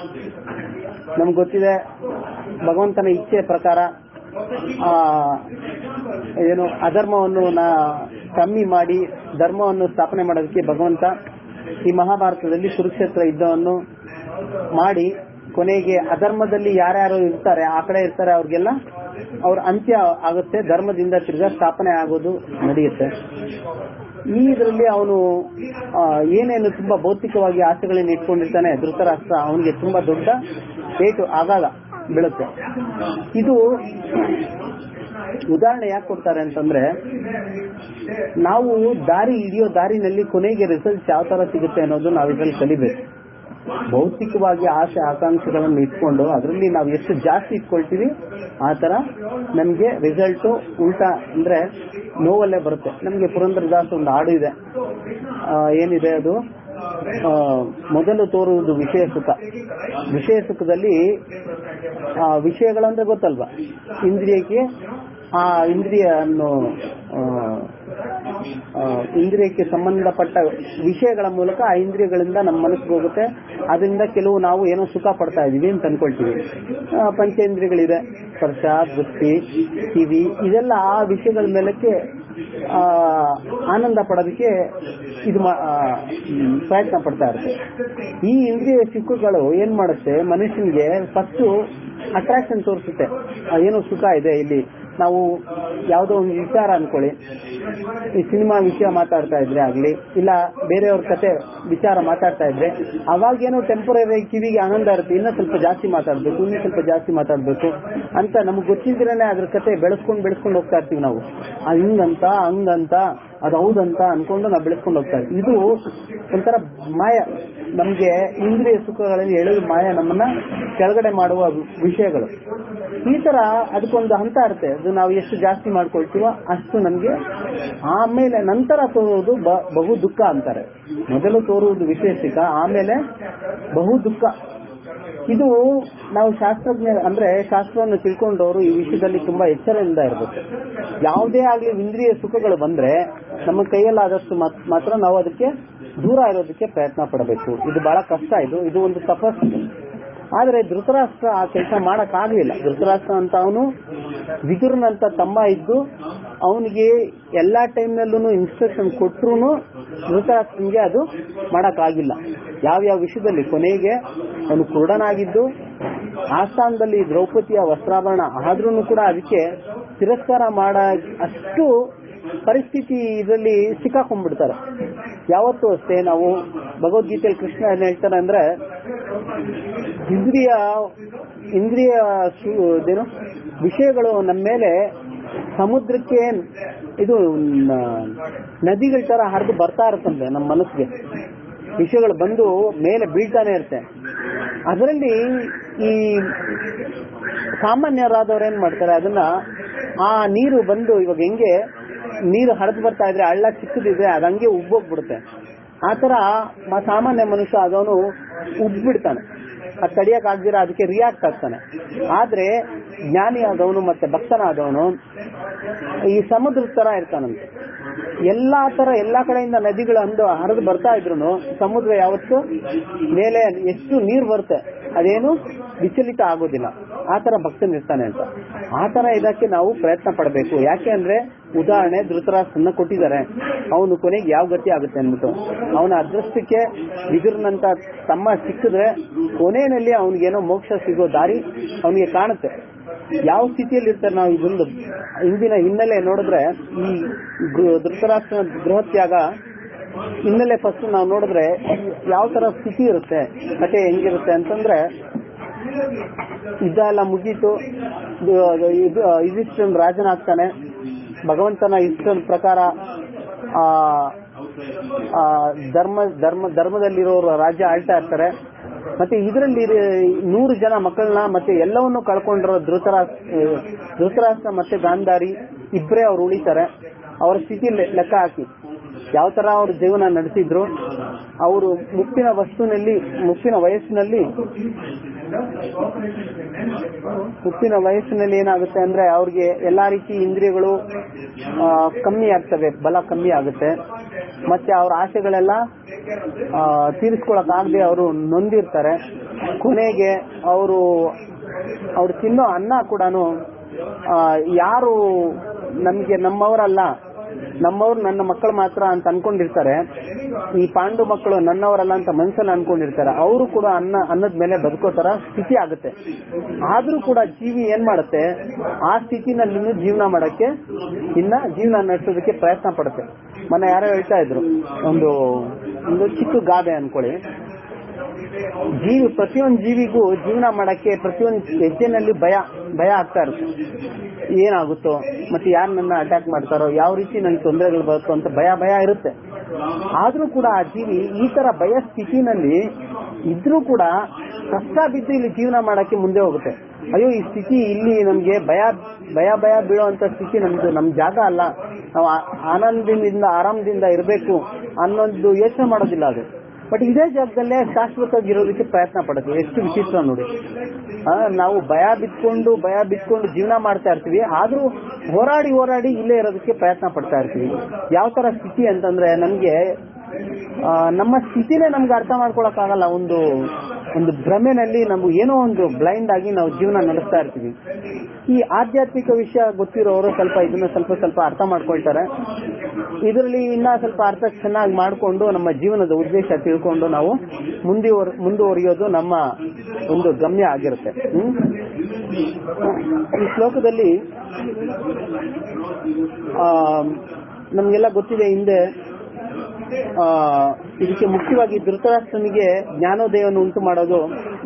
S1: ನಮ್ಗೆ ಗೊತ್ತಿದೆ ಭಗವಂತನ ಇಚ್ಛೆ ಪ್ರಕಾರ ಆ ಏನು ಅಧರ್ಮವನ್ನು ನಾ ಕಮ್ಮಿ ಮಾಡಿ ಧರ್ಮವನ್ನು ಸ್ಥಾಪನೆ ಮಾಡೋದಕ್ಕೆ ಭಗವಂತ ಈ ಮಹಾಭಾರತದಲ್ಲಿ ಕುರುಕ್ಷೇತ್ರ ಯುದ್ಧವನ್ನು ಮಾಡಿ ಕೊನೆಗೆ ಅಧರ್ಮದಲ್ಲಿ ಯಾರ್ಯಾರು ಇರ್ತಾರೆ ಆ ಕಡೆ ಇರ್ತಾರೆ ಅವ್ರಿಗೆಲ್ಲ ಅವ್ರ ಅಂತ್ಯ ಆಗುತ್ತೆ ಧರ್ಮದಿಂದ ತಿರ್ಗಾ ಸ್ಥಾಪನೆ ಆಗೋದು ನಡೆಯುತ್ತೆ ಈ ಇದರಲ್ಲಿ ಅವನು ಏನೇನು ತುಂಬಾ ಭೌತಿಕವಾಗಿ ಆಸೆಗಳನ್ನ ಇಟ್ಕೊಂಡಿರ್ತಾನೆ ಧೃತರಾಷ್ಟ್ರ ಅವನಿಗೆ ತುಂಬಾ ದೊಡ್ಡ ಏಟು ಆಗಾಗ ಬೀಳುತ್ತೆ ಇದು ಉದಾಹರಣೆ ಯಾಕೆ ಕೊಡ್ತಾರೆ ಅಂತಂದ್ರೆ ನಾವು ದಾರಿ ಹಿಡಿಯೋ ದಾರಿನಲ್ಲಿ ಕೊನೆಗೆ ರಿಸಲ್ಟ್ ಯಾವ ತರ ಸಿಗುತ್ತೆ ಅನ್ನೋದು ನಾವು ಇದ್ರಲ್ಲಿ ಕಲಿಬೇಕು ಭೌತಿಕವಾಗಿ ಆಸೆ ಆಕಾಂಕ್ಷೆಗಳನ್ನು ಇಟ್ಕೊಂಡು ಅದರಲ್ಲಿ ನಾವು ಎಷ್ಟು ಜಾಸ್ತಿ ಇಟ್ಕೊಳ್ತೀವಿ ಆ ತರ ನಮ್ಗೆ ರಿಸಲ್ಟ್ ಉಲ್ಟಾ ಅಂದ್ರೆ ನೋವಲ್ಲೇ ಬರುತ್ತೆ ನಮ್ಗೆ ಪುರಂದರದಾಸ ಒಂದು ಹಾಡು ಇದೆ ಆ, ಏನಿದೆ ಅದು ಆ, ಮೊದಲು ತೋರುವುದು ವಿಷಯ ಸುಖ ವಿಷಯ ಸುಖದಲ್ಲಿ ಆ ವಿಷಯಗಳಂದ್ರೆ ಗೊತ್ತಲ್ವಾ ಇಂದ್ರಿಯಕ್ಕೆ ಆ ಇಂದ್ರಿಯ ಅನ್ನು ಆ, ಆ, ಇಂದ್ರಿಯಕ್ಕೆ ಸಂಬಂಧಪಟ್ಟ ವಿಷಯಗಳ ಮೂಲಕ ಆ ಇಂದ್ರಿಯಗಳಿಂದ ನಮ್ಮ ಮನಸ್ಸಿಗೆ ಹೋಗುತ್ತೆ ಅದರಿಂದ ಕೆಲವು ನಾವು ಏನೋ ಸುಖ ಪಡ್ತಾ ಇದೀವಿ ಅಂತ ಅನ್ಕೊಳ್ತೀವಿ ಆ, ಪಂಚೇಂದ್ರಿಯಗಳಿದೆ ಸ್ಪರ್ಶ ದೃಷ್ಟಿ ಕಿವಿ ಇದೆಲ್ಲ ಆ ವಿಷಯಗಳ ಮೇಲಕ್ಕೆ ಆ, ಆನಂದ ಪಡೋದಕ್ಕೆ ಇದು ಮಾ- ಆ, ಹ್ಮ್, ಪ್ರಯತ್ನ ಪಡ್ತಾ ಇರುತ್ತೆ ಈ ಇಂದ್ರಿಯ ಸುಖಗಳು ಏನ್ ಮಾಡುತ್ತೆ ಮನುಷ್ಯನಿಗೆ ಫಸ್ಟ್ ಅಟ್ರಾಕ್ಷನ್ ತೋರಿಸುತ್ತೆ ಆ, ಏನೋ ಸುಖ ಇದೆ ಇಲ್ಲಿ ನಾವು ಯಾವುದೋ ಒಂದು ವಿಚಾರ ಅನ್ಕೊಳ್ಳಿ ಈ ಸಿನಿಮಾ ವಿಷಯ ಮಾತಾಡ್ತಾ ಇದ್ರೆ ಆಗ್ಲಿ ಇಲ್ಲ ಬೇರೆಯವ್ರ ಕತೆ ವಿಚಾರ ಮಾತಾಡ್ತಾ ಇದ್ರೆ ಅವಾಗೇನೋ ಟೆಂಪರರಿ ಕಿವಿಗೆ ಆನಂದ ಇರುತ್ತೆ ಇನ್ನೂ ಸ್ವಲ್ಪ ಜಾಸ್ತಿ ಮಾತಾಡ್ಬೇಕು ಇನ್ನೂ ಸ್ವಲ್ಪ ಜಾಸ್ತಿ ಮಾತಾಡ್ಬೇಕು ಅಂತ ನಮ್ಗೆ ಗೊತ್ತಿದ್ರೇನೆ ಅದ್ರ ಕತೆ ಬೆಳೆಸ್ಕೊಂಡು ಬೆಳೆಸ್ಕೊಂಡು ಹೋಗ್ತಾ ಇರ್ತೀವಿ ನಾವು ಅದು ಹಿಂಗಂತ ಹಂಗಂತ ಅದು ಹೌದಂತ ಅನ್ಕೊಂಡು ನಾವು ಬೆಳೆಸ್ಕೊಂಡು ಹೋಗ್ತಾ ಇದ್ವಿ ಇದು ಒಂಥರ ಮಾಯ ನಮ್ಗೆ ಇಂದ್ರಿಯ ಸುಖಗಳಲ್ಲಿ ಎಳೆದು ಮಾಯ ನಮ್ಮನ್ನ ಕೆಳಗಡೆ ಮಾಡುವ ವಿಷಯಗಳು ಈ ತರ ಅದಕ್ಕೊಂದು ಹಂತ ಇರುತ್ತೆ ಅದು ನಾವು ಎಷ್ಟು ಜಾಸ್ತಿ ಮಾಡ್ಕೊಳ್ತೀವೋ ಅಷ್ಟು ನಮ್ಗೆ ಆಮೇಲೆ ನಂತರ ತೋರುವುದು ಬ- ಬಹು ದುಃಖ ಅಂತಾರೆ ಮೊದಲು ತೋರುವುದು ವಿಶೇಷಿಕ ಆಮೇಲೆ ಬಹು ದುಃಖ ಇದು ನಾವು ಶಾಸ್ತ್ರಜ್ಞ ಅಂದ್ರೆ ಶಾಸ್ತ್ರವನ್ನು ತಿಳ್ಕೊಂಡವರು ಈ ವಿಷಯದಲ್ಲಿ ತುಂಬಾ ಎಚ್ಚರದಿಂದ ಇರಬೇಕು ಯಾವುದೇ ಆಗ್ಲಿ ಇಂದ್ರಿಯ ಸುಖಗಳು ಬಂದ್ರೆ ನಮ್ಮ ಕೈಯಲ್ಲಾದಷ್ಟು ಮಾತ್- ಮಾತ್ರ ನಾವು ಅದಕ್ಕೆ ದೂರ ಇರೋದಕ್ಕೆ ಪ್ರಯತ್ನ ಪಡಬೇಕು ಇದು ಬಹಳ ಕಷ್ಟ ಇದು ಇದು ಒಂದು ತಪಸ್ಸು ಆದ್ರೆ ಧೃತರಾಷ್ಟ್ರ ಆ ಕೆಲಸ ಮಾಡಕ್ ಆಗ್ಲಿಲ್ಲ ಧೃತರಾಷ್ಟ್ರ ಅಂತ ಅವನು ವಿದುರನಂತ ತಮ್ಮ ಇದ್ದು ಅವನಿಗೆ ಎಲ್ಲಾ ಟೈಮ್ನಲ್ಲೂ ಇನ್ಸ್ಟ್ರಕ್ಷನ್ ಕೊಟ್ರು ಧೃತರಾಷ್ಟ್ರನಿಗೆ ಅದು ಮಾಡಕ್ ಆಗಿಲ್ಲ ಯಾವ್ಯಾವ ವಿಷಯದಲ್ಲಿ ಕೊನೆಗೆ ಅವನು ಕುರುಡನಾಗಿದ್ದು ಆಸ್ಥಾನದಲ್ಲಿ ದ್ರೌಪದಿಯ ವಸ್ತ್ರಾಭರಣ ಆದ್ರೂ ಕೂಡ ಅದಕ್ಕೆ ತಿರಸ್ಕಾರ ಮಾಡ ಅಷ್ಟು ಪರಿಸ್ಥಿತಿ ಇದರಲ್ಲಿ ಸಿಕ್ಕಾಕೊಂಡ್ಬಿಡ್ತಾರೆ ಯಾವತ್ತೂ ಅಷ್ಟೇ ನಾವು ಭಗವದ್ಗೀತೆಯಲ್ಲಿ ಕೃಷ್ಣ ಏನ್ ಹೇಳ್ತಾನೆ ಅಂದ್ರೆ ಇಂದ್ರಿಯ ಇಂದ್ರಿಯ ಸು- ಇದೇನು ವಿಷಯಗಳು ನಮ್ಮ ಮೇಲೆ ಸಮುದ್ರಕ್ಕೆ ಇದು ನ- ನದಿಗಳ ತರ ಹರಿದು ಬರ್ತಾ ಇರುತ್ತಂತೆ ನಮ್ಮ ಮನಸ್ಸಿಗೆ ವಿಷಯಗಳು ಬಂದು ಮೇಲೆ ಬೀಳ್ತಾನೆ ಇರುತ್ತೆ ಅದರಲ್ಲಿ ಈ ಸಾಮಾನ್ಯರಾದವ್ರು ಏನ್ ಮಾಡ್ತಾರೆ ಅದನ್ನ ಆ ನೀರು ಬಂದು ಇವಾಗ ಹೆಂಗೆ ನೀರು ಹರಿದು ಬರ್ತಾ ಇದ್ರೆ ಹಳ್ಳ ಚಿಕ್ಕದಿದ್ರೆ ಅದು ಹಂಗೆ ಉಬ್ಬೋಗ್ಬಿಡುತ್ತೆ ಆತರ ಮ- ಸಾಮಾನ್ಯ ಮನುಷ್ಯ ಅದವನು ಉಬ್ಬಿಡ್ತಾನೆ ಅದು ತಡಿಯಕ್ ಆಗ್ದಿರ ಅದಕ್ಕೆ ರಿಯಾಕ್ಟ್ ಆಗ್ತಾನೆ ಆದ್ರೆ ಜ್ಞಾನಿ ಆದವನು ಮತ್ತೆ ಭಕ್ತನಾದವನು ಈ ಸಮುದ್ರದ ತರ ಇರ್ತಾನಂತೆ ಎಲ್ಲಾ ತರ ಎಲ್ಲಾ ಕಡೆಯಿಂದ ನದಿಗಳು ಅಂದು ಹರಿದು ಬರ್ತಾ ಇದ್ರು ಸಮುದ್ರ ಯಾವತ್ತು ಮೇಲೆ ಎಷ್ಟು ನೀರು ಬರುತ್ತೆ ಅದೇನು ವಿಚಲಿತ ಆಗೋದಿಲ್ಲ ಆ ತರ ಭಕ್ತನಿರ್ತಾನೆ ಅಂತ ಆ ತರ ಇದಕ್ಕೆ ನಾವು ಪ್ರಯತ್ನ ಪಡಬೇಕು ಯಾಕೆ ಅಂದ್ರೆ ಉದಾಹರಣೆ ಧೃತರಾಷ್ಟ್ರನ್ನ ಕೊಟ್ಟಿದ್ದಾರೆ ಅವನು ಕೊನೆಗೆ ಯಾವ ಗತಿ ಆಗುತ್ತೆ ಅಂದ್ಬಿಟ್ಟು ಅವನ ಅದೃಷ್ಟಕ್ಕೆ ವಿದುರ್ನಂತ ತಮ್ಮ ಸಿಕ್ಕಿದ್ರೆ ಕೊನೆಯಲ್ಲಿ ಅವನಿಗೇನೋ ಮೋಕ್ಷ ಸಿಗೋ ದಾರಿ ಅವನಿಗೆ ಕಾಣುತ್ತೆ ಯಾವ ಸ್ಥಿತಿಯಲ್ಲಿ ಇರ್ತಾರೆ ನಾವು ಇದೊಂದು ಇಂದಿನ ಹಿನ್ನೆಲೆ ನೋಡಿದ್ರೆ ಈ ಗೃ- ಧೃತರಾಷ್ಟ್ರನ ಗೃಹತ್ಯಾಗ ಹಿನ್ನೆಲೆ ಫಸ್ಟ್ ನಾವು ನೋಡಿದ್ರೆ ಯಾವ ತರ ಸ್ಥಿತಿ ಇರುತ್ತೆ ಕಥೆ ಹೆಂಗಿರುತ್ತೆ ಅಂತಂದ್ರೆ ಯುದ್ಧ ಎಲ್ಲ ಮುಗೀತು ಇದಿಷ್ಟನ್ ರಾಜನಾಗ್ತಾನೆ ಭಗವಂತನ ಇಷ್ಟನ ಪ್ರಕಾರ ಆ ಆ, ಧರ್ಮ ಧರ್ಮ ಧರ್ಮದಲ್ಲಿರೋರು ರಾಜ್ಯ ಆಳ್ತಾ ಇರ್ತಾರೆ ಮತ್ತೆ ಇದರಲ್ಲಿ ನೂರು ಜನ ಮಕ್ಕಳನ್ನ ಮತ್ತೆ ಎಲ್ಲವನ್ನೂ ಕಳ್ಕೊಂಡಿರೋ ಧೃತರಾಷ್ಟ್ರ ಧೃತರಾಷ್ಟ್ರ ಮತ್ತೆ ಗಾಂಧಾರಿ ಇಬ್ಬರೇ ಅವ್ರು ಉಳಿತಾರೆ ಅವರ ಸ್ಥಿತಿ ಲೆ- ಲೆಕ್ಕ ಹಾಕಿ ಯಾವ ತರ ಅವ್ರ ಜೀವನ ನಡೆಸಿದ್ರು ಅವರು ಮುಪ್ಪಿನ ವಸ್ತುನಲ್ಲಿ ಮುಪ್ಪಿನ ವಯಸ್ಸಿನಲ್ಲಿ ಮುಪ್ಪಿನ ವಯಸ್ಸಿನಲ್ಲಿ ಏನಾಗುತ್ತೆ ಅಂದ್ರೆ ಅವ್ರಿಗೆ ಎಲ್ಲಾ ರೀತಿ ಇಂದ್ರಿಯಗಳು ಆ, ಕಮ್ಮಿ ಆಗ್ತವೆ ಬಲ ಕಮ್ಮಿ ಆಗುತ್ತೆ ಮತ್ತೆ ಅವ್ರ ಆಸೆಗಳೆಲ್ಲ ಆ, ತೀರಿಸ್ಕೊಳಕ್ಕಾಗದೆ ಅವರು ನೊಂದಿರ್ತಾರೆ ಕೊನೆಗೆ ಅವರು ಅವ್ರು ತಿನ್ನೋ ಅನ್ನ ಕೂಡ ಯಾರು ನಮ್ಗೆ ನಮ್ಮವರಲ್ಲ ನಮ್ಮವ್ರು ನನ್ನ ಮಕ್ಕಳು ಮಾತ್ರ ಅಂತ ಅನ್ಕೊಂಡಿರ್ತಾರೆ ಈ ಪಾಂಡು ಮಕ್ಕಳು ನನ್ನವರಲ್ಲ ಅಂತ ಮನ್ಸಲ್ಲಿ ಅನ್ಕೊಂಡಿರ್ತಾರೆ ಅವರು ಕೂಡ ಅನ್ನ ಅನ್ನದ ಮೇಲೆ ಬದುಕೋ ತರ ಸ್ಥಿತಿ ಆಗುತ್ತೆ ಆದ್ರೂ ಕೂಡ ಜೀವಿ ಏನ್ ಮಾಡುತ್ತೆ ಆ ಸ್ಥಿತಿನಲ್ಲಿ ಇನ್ನು ಜೀವನ ಮಾಡಕ್ಕೆ ಇನ್ನ ಜೀವನ ನಡೆಸೋದಕ್ಕೆ ಪ್ರಯತ್ನ ಪಡುತ್ತೆ ಮೊನ್ನೆ ಯಾರೋ ಹೇಳ್ತಾ ಇದ್ರು ಒಂದು ಒಂದು ಚಿಕ್ಕ ಗಾದೆ ಅನ್ಕೊಳ್ಳಿ ಜೀವಿ ಪ್ರತಿಯೊಂದು ಜೀವಿಗೂ ಜೀವನ ಮಾಡಕ್ಕೆ ಪ್ರತಿಯೊಂದು ಹೆಜ್ಜೆನಲ್ಲಿ ಭಯ ಭಯ ಆಗ್ತಾ ಇರುತ್ತೆ ಏನಾಗುತ್ತೋ ಮತ್ತೆ ಯಾರು ನನ್ನ ಅಟ್ಯಾಕ್ ಮಾಡ್ತಾರೋ ಯಾವ ರೀತಿ ನನಗೆ ತೊಂದರೆಗಳು ಬರುತ್ತೋ ಅಂತ ಭಯ ಭಯ ಇರುತ್ತೆ ಆದ್ರೂ ಕೂಡ ಆ ಜೀವಿ ಈ ತರ ಭಯ ಸ್ಥಿತಿನಲ್ಲಿ ಇದ್ರೂ ಕೂಡ ಕಷ್ಟ ಬಿದ್ದು ಇಲ್ಲಿ ಜೀವನ ಮಾಡಕ್ಕೆ ಮುಂದೆ ಹೋಗುತ್ತೆ ಅಯ್ಯೋ ಈ ಸ್ಥಿತಿ ಇಲ್ಲಿ ನಮ್ಗೆ ಭಯ ಭಯ ಭಯ ಬೀಳೋ ಸ್ಥಿತಿ ನಮ್ದು ನಮ್ ಜಾಗ ಅಲ್ಲ ನಾವು ಆ- ಆನಂದದಿಂದ ಆರಾಮದಿಂದ ಇರಬೇಕು ಅನ್ನೋದು ಯೋಚನೆ ಮಾಡೋದಿಲ್ಲ ಅದು ಬಟ್ ಇದೇ ಜಾಗದಲ್ಲೇ ಶಾಶ್ವತವಾಗಿ ಇರೋದಕ್ಕೆ ಪ್ರಯತ್ನ ಪಡುತ್ತೆ ಎಷ್ಟು ವಿಚಿತ್ರ ನೋಡಿ ಆ, ನಾವು ಭಯ ಬಿತ್ಕೊಂಡು ಭಯ ಬಿತ್ಕೊಂಡು ಜೀವನ ಮಾಡ್ತಾ ಇರ್ತೀವಿ ಆದ್ರೂ ಹೋರಾಡಿ ಹೋರಾಡಿ ಇಲ್ಲೇ ಇರೋದಕ್ಕೆ ಪ್ರಯತ್ನ ಪಡ್ತಾ ಇರ್ತೀವಿ ಯಾವ ತರ ಸ್ಥಿತಿ ಅಂತಂದ್ರೆ ನಮ್ಗೆ ಆ, ನಮ್ಮ ಸ್ಥಿತಿನೇ ನಮ್ಗೆ ಅರ್ಥ ಮಾಡ್ಕೊಳಕ್ ಆಗಲ್ಲ ಒಂದು ಒಂದು ಭ್ರಮೆನಲ್ಲಿ ನಾವು ಏನೋ ಒಂದು ಬ್ಲೈಂಡ್ ಆಗಿ ನಾವು ಜೀವನ ನಡೆಸ್ತಾ ಇರ್ತೀವಿ ಈ ಆಧ್ಯಾತ್ಮಿಕ ವಿಷಯ ಗೊತ್ತಿರೋರು ಸ್ವಲ್ಪ ಇದನ್ನ ಸ್ವಲ್ಪ ಸ್ವಲ್ಪ ಅರ್ಥ ಮಾಡ್ಕೊಳ್ತಾರೆ ಇದರಲ್ಲಿ ಇನ್ನ ಸ್ವಲ್ಪ ಅರ್ಥ ಚೆನ್ನಾಗಿ ಮಾಡಿಕೊಂಡು ನಮ್ಮ ಜೀವನದ ಉದ್ದೇಶ ತಿಳ್ಕೊಂಡು ನಾವು ಮುಂದುವರ್ ಮುಂದುವರಿಯೋದು ನಮ್ಮ ಒಂದು ಗಮ್ಯ ಆಗಿರುತ್ತೆ ಹ್ಮ್? ಈ ಶ್ಲೋಕದಲ್ಲಿ ಆ ನಮ್ಗೆಲ್ಲ ಗೊತ್ತಿದೆ ಹಿಂದೆ ಆ ಇದಕ್ಕೆ ಮುಖ್ಯವಾಗಿ ಧೃತರಾಷ್ಟ್ರನಿಗೆ ಜ್ಞಾನೋದಯವನ್ನು ಉಂಟು ಮಾಡೋದು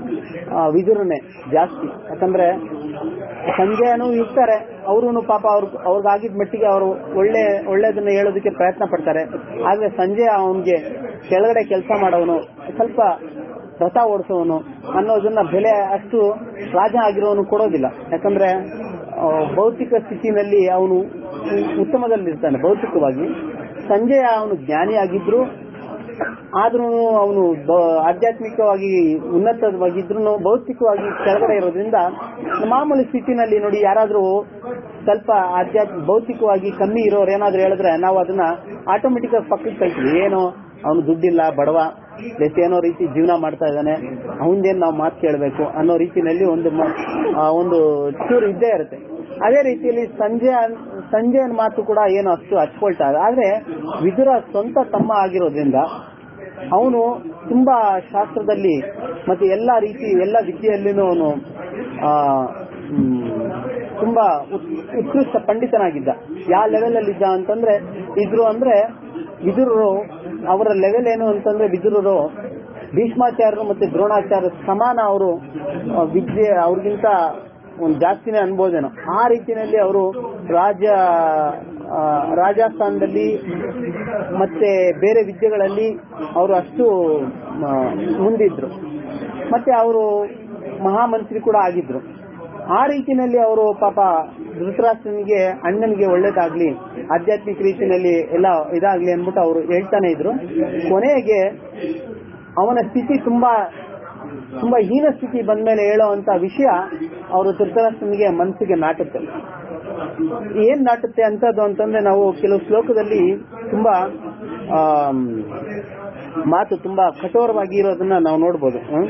S1: ಆ, ವಿದುರನೇ ಜಾಸ್ತಿ ಯಾಕಂದ್ರೆ ಸಂಜಯನು ಇರ್ತಾರೆ ಅವರು ಪಾಪ ಅವ್ರ ಅವ್ರಿಗಾಗಿದ್ ಮಟ್ಟಿಗೆ ಅವರು ಒಳ್ಳೆ ಒಳ್ಳೇದನ್ನ ಹೇಳೋದಕ್ಕೆ ಪ್ರಯತ್ನ ಪಡ್ತಾರೆ ಆದ್ರೆ ಸಂಜೆ ಅವನ್ಗೆ ಕೆಳಗಡೆ ಕೆಲಸ ಮಾಡೋನು ಸ್ವಲ್ಪ ರಥ ಓಡಿಸೋನು ಅನ್ನೋದನ್ನ ಬೆಲೆ ಅಷ್ಟು ರಾಜ ಆಗಿರೋನು ಕೊಡೋದಿಲ್ಲ ಯಾಕಂದ್ರೆ ಆ, ಭೌತಿಕ ಸ್ಥಿತಿನಲ್ಲಿ ಅವನು ಉತ್ತಮದಲ್ಲಿರ್ತಾನೆ ಭೌತಿಕವಾಗಿ ಸಂಜೆ ಅವನು ಜ್ಞಾನಿ ಆಗಿದ್ರು ಆದ್ರೂ ಅವನು ಆಧ್ಯಾತ್ಮಿಕವಾಗಿ ಉನ್ನತವಾಗಿದ್ರು ಭೌತಿಕವಾಗಿ ಕೆಳಗಡೆ ಇರೋದ್ರಿಂದ ಮಾಮೂಲಿ ಸ್ಥಿತಿನಲ್ಲಿ ನೋಡಿ ಯಾರಾದ್ರೂ ಸ್ವಲ್ಪ ಆಧ್ಯಾತ್ಮ ಭೌತಿಕವಾಗಿ ಕಮ್ಮಿ ಇರೋರು ಏನಾದ್ರು ಹೇಳಿದ್ರೆ ನಾವು ಅದನ್ನ ಆಟೋಮೆಟಿಕ್ ಆಗಿ ಪಕ್ಕಕ್ಕೆ ಕಳ್ತೀವಿ ಏನೋ ಅವನು ದುಡ್ಡಿಲ್ಲ ಬಡವ ಬೇಸ್ ಏನೋ ರೀತಿ ಜೀವನ ಮಾಡ್ತಾ ಇದ್ದಾನೆ ಅವನದೇನು ನಾವು ಮಾತು ಕೇಳಬೇಕು ಅನ್ನೋ ರೀತಿಯಲ್ಲಿ ಒಂದು ಮ- ಆ, ಒಂದು ಚೂರು ಇದ್ದೇ ಇರುತ್ತೆ ಅದೇ ರೀತಿಯಲ್ಲಿ ಸಂಜೆ ಅನ್- ಸಂಜೆಯ ಮಾತು ಕೂಡ ಏನು ಅಷ್ಟು ಹಚ್ಕೊಳ್ತಾ ಇದೆ ಆದ್ರೆ ವಿದುರ ಸ್ವಂತ ತಮ್ಮ ಆಗಿರೋದ್ರಿಂದ ಅವನು ತುಂಬಾ ಶಾಸ್ತ್ರದಲ್ಲಿ ಮತ್ತೆ ಎಲ್ಲಾ ರೀತಿ ಎಲ್ಲ ವಿದ್ಯೆಯಲ್ಲಿನೂ ಅವನು ಆ, ಹ್ಮ್, ತುಂಬಾ ಉತ್- ಉತ್ಕೃಷ್ಟ ಪಂಡಿತನಾಗಿದ್ದ ಯಾವ ಲೆವೆಲ್ ಅಲ್ಲಿ ಇದ್ದ ಅಂತಂದ್ರೆ ಇದ್ರು ಅಂದ್ರೆ ವಿದುರರು ಅವರ ಲೆವೆಲ್ ಏನು ಅಂತಂದ್ರೆ ವಿದುರರು ಭೀಷ್ಮಾಚಾರ್ಯರು ಮತ್ತೆ ದ್ರೋಣಾಚಾರ್ಯ ಸಮಾನ ಅವರು ಆ, ವಿದ್ಯೆ ಅವ್ರಿಗಿಂತ ಒಂದು ಜಾಸ್ತಿನೇ ಅನ್ಬೋದೇನೋ ಆ ರೀತಿಯಲ್ಲಿ ಅವರು ರಾಜ ಆ, ರಾಜಸ್ಥಾನದಲ್ಲಿ ಮತ್ತೆ ಬೇರೆ ವಿದ್ಯೆಗಳಲ್ಲಿ ಅವರು ಅಷ್ಟು ಆ, ಮುಂದಿದ್ರು ಮತ್ತೆ ಅವರು ಮಹಾಮಂತ್ರಿ ಕೂಡ ಆಗಿದ್ರು ಆ ರೀತಿಯಲ್ಲಿ ಅವರು ಪಾಪ ಧೃತರಾಷ್ಟ್ರನಿಗೆ ಅಣ್ಣನಿಗೆ ಒಳ್ಳೇದಾಗ್ಲಿ ಆಧ್ಯಾತ್ಮಿಕ ರೀತಿಯಲ್ಲಿ ಎಲ್ಲ ಇದಾಗ್ಲಿ ಅಂದ್ಬಿಟ್ಟು ಅವರು ಹೇಳ್ತಾನೆ ಇದ್ರು ಕೊನೆಗೆ ಅವನ ಸ್ಥಿತಿ ತುಂಬಾ ತುಂಬಾ ಹೀನ ಸ್ಥಿತಿ ಬಂದ್ಮೇಲೆ ಹೇಳೋವಂತ ವಿಷಯ ಅವರು ಧೃತರಾಷ್ಟ್ರನಿಗೆ ಮನಸ್ಸಿಗೆ ನಾಟುತ್ತೆ ಏನ್ ನಾಟುತ್ತೆ ಅಂತದ್ದು ಅಂತಂದ್ರೆ ನಾವು ಕೆಲವು ಶ್ಲೋಕದಲ್ಲಿ ತುಂಬಾ ಆಮ್, ಮಾತು ತುಂಬಾ ಕಠೋರವಾಗಿ ಇರೋದನ್ನ ನಾವು ನೋಡ್ಬೋದು ಹ್ಮ್?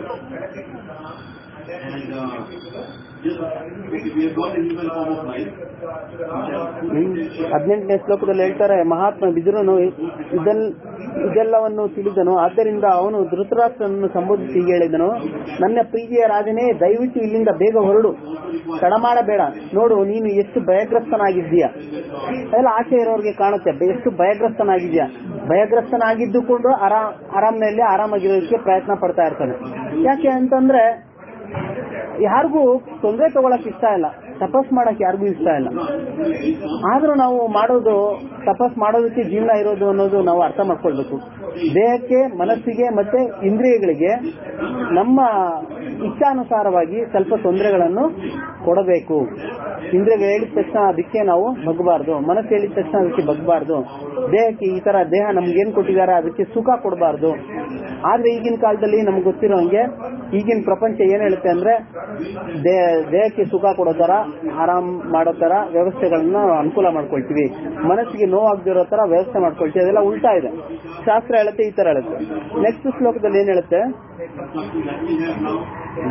S4: And uh, just we have got the human form of life.
S1: ಹ್ಮ್. ಹದಿನೆಂಟನೇ ಶ್ಲೋಕದಲ್ಲಿ ಹೇಳ್ತಾರೆ ಮಹಾತ್ಮ ಬಿದುರನು ಇದೆಲ್ ಇದೆಲ್ಲವನ್ನು ತಿಳಿದನು ಆದ್ದರಿಂದ ಅವನು ಧೃತರಾಷ್ಟ್ರನನ್ನು ಸಂಬೋಧಿಸಿ ಹೀಗೆ ಹೇಳಿದನು ನನ್ನ ಪ್ರೀತಿಯ ರಾಜನೇ ದಯವಿಟ್ಟು ಇಲ್ಲಿಂದ ಬೇಗ ಹೊರಡು ತಡ ಮಾಡಬೇಡ ನೋಡು ನೀನು ಎಷ್ಟು ಭಯಗ್ರಸ್ತನಾಗಿದ್ದೀಯ ಎಲ್ಲ ಆಸೆ ಇರೋರಿಗೆ ಕಾಣುತ್ತೆ ಬೆ- ಎಷ್ಟು ಭಯಗ್ರಸ್ತನಾಗಿದ್ಯಾ ಭಯಗ್ರಸ್ತನಾಗಿದ್ದುಕೊಂಡು ಆರಾಮ್ ಆರಾಮ್ನಲ್ಲಿ ಆರಾಮಾಗಿರೋದಕ್ಕೆ ಪ್ರಯತ್ನ ಪಡ್ತಾ ಇರ್ತಾನೆ ಯಾಕೆ ಅಂತಂದ್ರೆ ಯಾರಿಗೂ ತೊಂದರೆ ತಗೊಳಕ್ ಇಷ್ಟ ಇಲ್ಲ ತಪಸ್ ಮಾಡಕ್ ಯಾರಿಗೂ ಇಷ್ಟ ಇಲ್ಲ ಆದ್ರೂ ನಾವು ಮಾಡೋದು ತಪಸ್ ಮಾಡೋದಕ್ಕೆ ಜೀವನ ಇರೋದು ಅನ್ನೋದು ನಾವು ಅರ್ಥ ಮಾಡ್ಕೊಳ್ಬೇಕು ದೇಹಕ್ಕೆ ಮನಸ್ಸಿಗೆ ಮತ್ತೆ ಇಂದ್ರಿಯಗಳಿಗೆ ನಮ್ಮ ಇಚ್ಛಾನುಸಾರವಾಗಿ ಸ್ವಲ್ಪ ತೊಂದರೆಗಳನ್ನು ಕೊಡಬೇಕು ಇಂದ್ರಿಯಗಳು ಹೇಳಿದ ತಕ್ಷಣ ಅದಕ್ಕೆ ನಾವು ಬಗ್ಬಾರ್ದು ಮನಸ್ಸು ಹೇಳಿದ ತಕ್ಷಣ ಅದಕ್ಕೆ ಬಗ್ಬಾರ್ದು ದೇಹಕ್ಕೆ ಈ ತರ ದೇಹ ನಮ್ಗೇನ್ ಕೊಟ್ಟಿದ್ದಾರೆ ಅದಕ್ಕೆ ಸುಖ ಕೊಡಬಾರ್ದು ಆದ್ರೆ ಈಗಿನ ಕಾಲದಲ್ಲಿ ನಮ್ಗೆ ಗೊತ್ತಿರೋ ಹಂಗೆ ಈಗಿನ ಪ್ರಪಂಚ ಏನ್ ಹೇಳುತ್ತೆ ಅಂದ್ರೆ ದೇ- ದೇಹಕ್ಕೆ ಸುಖ ಕೊಡೋ ತರ ಆರಾಮ್ ಮಾಡೋ ತರ ವ್ಯವಸ್ಥೆಗಳನ್ನ ಅನುಕೂಲ ಮಾಡ್ಕೊಳ್ತೀವಿ ಮನಸ್ಸಿಗೆ ನೋವಾಗದಿರೋ ತರ ವ್ಯವಸ್ಥೆ ಮಾಡ್ಕೊಳ್ತೀವಿ ಅದೆಲ್ಲ ಉಲ್ಟಾ ಇದೆ ಶಾಸ್ತ್ರ ಹೇಳುತ್ತೆ ಈ ತರ ಹೇಳುತ್ತೆ ನೆಕ್ಸ್ಟ್ ಶ್ಲೋಕದಲ್ಲಿ ಏನ್ ಹೇಳುತ್ತೆ
S4: Something that we have now,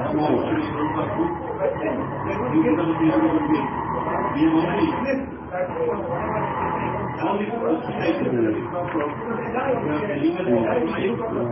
S4: you get up here, we have already all these societies that we come from, the human form of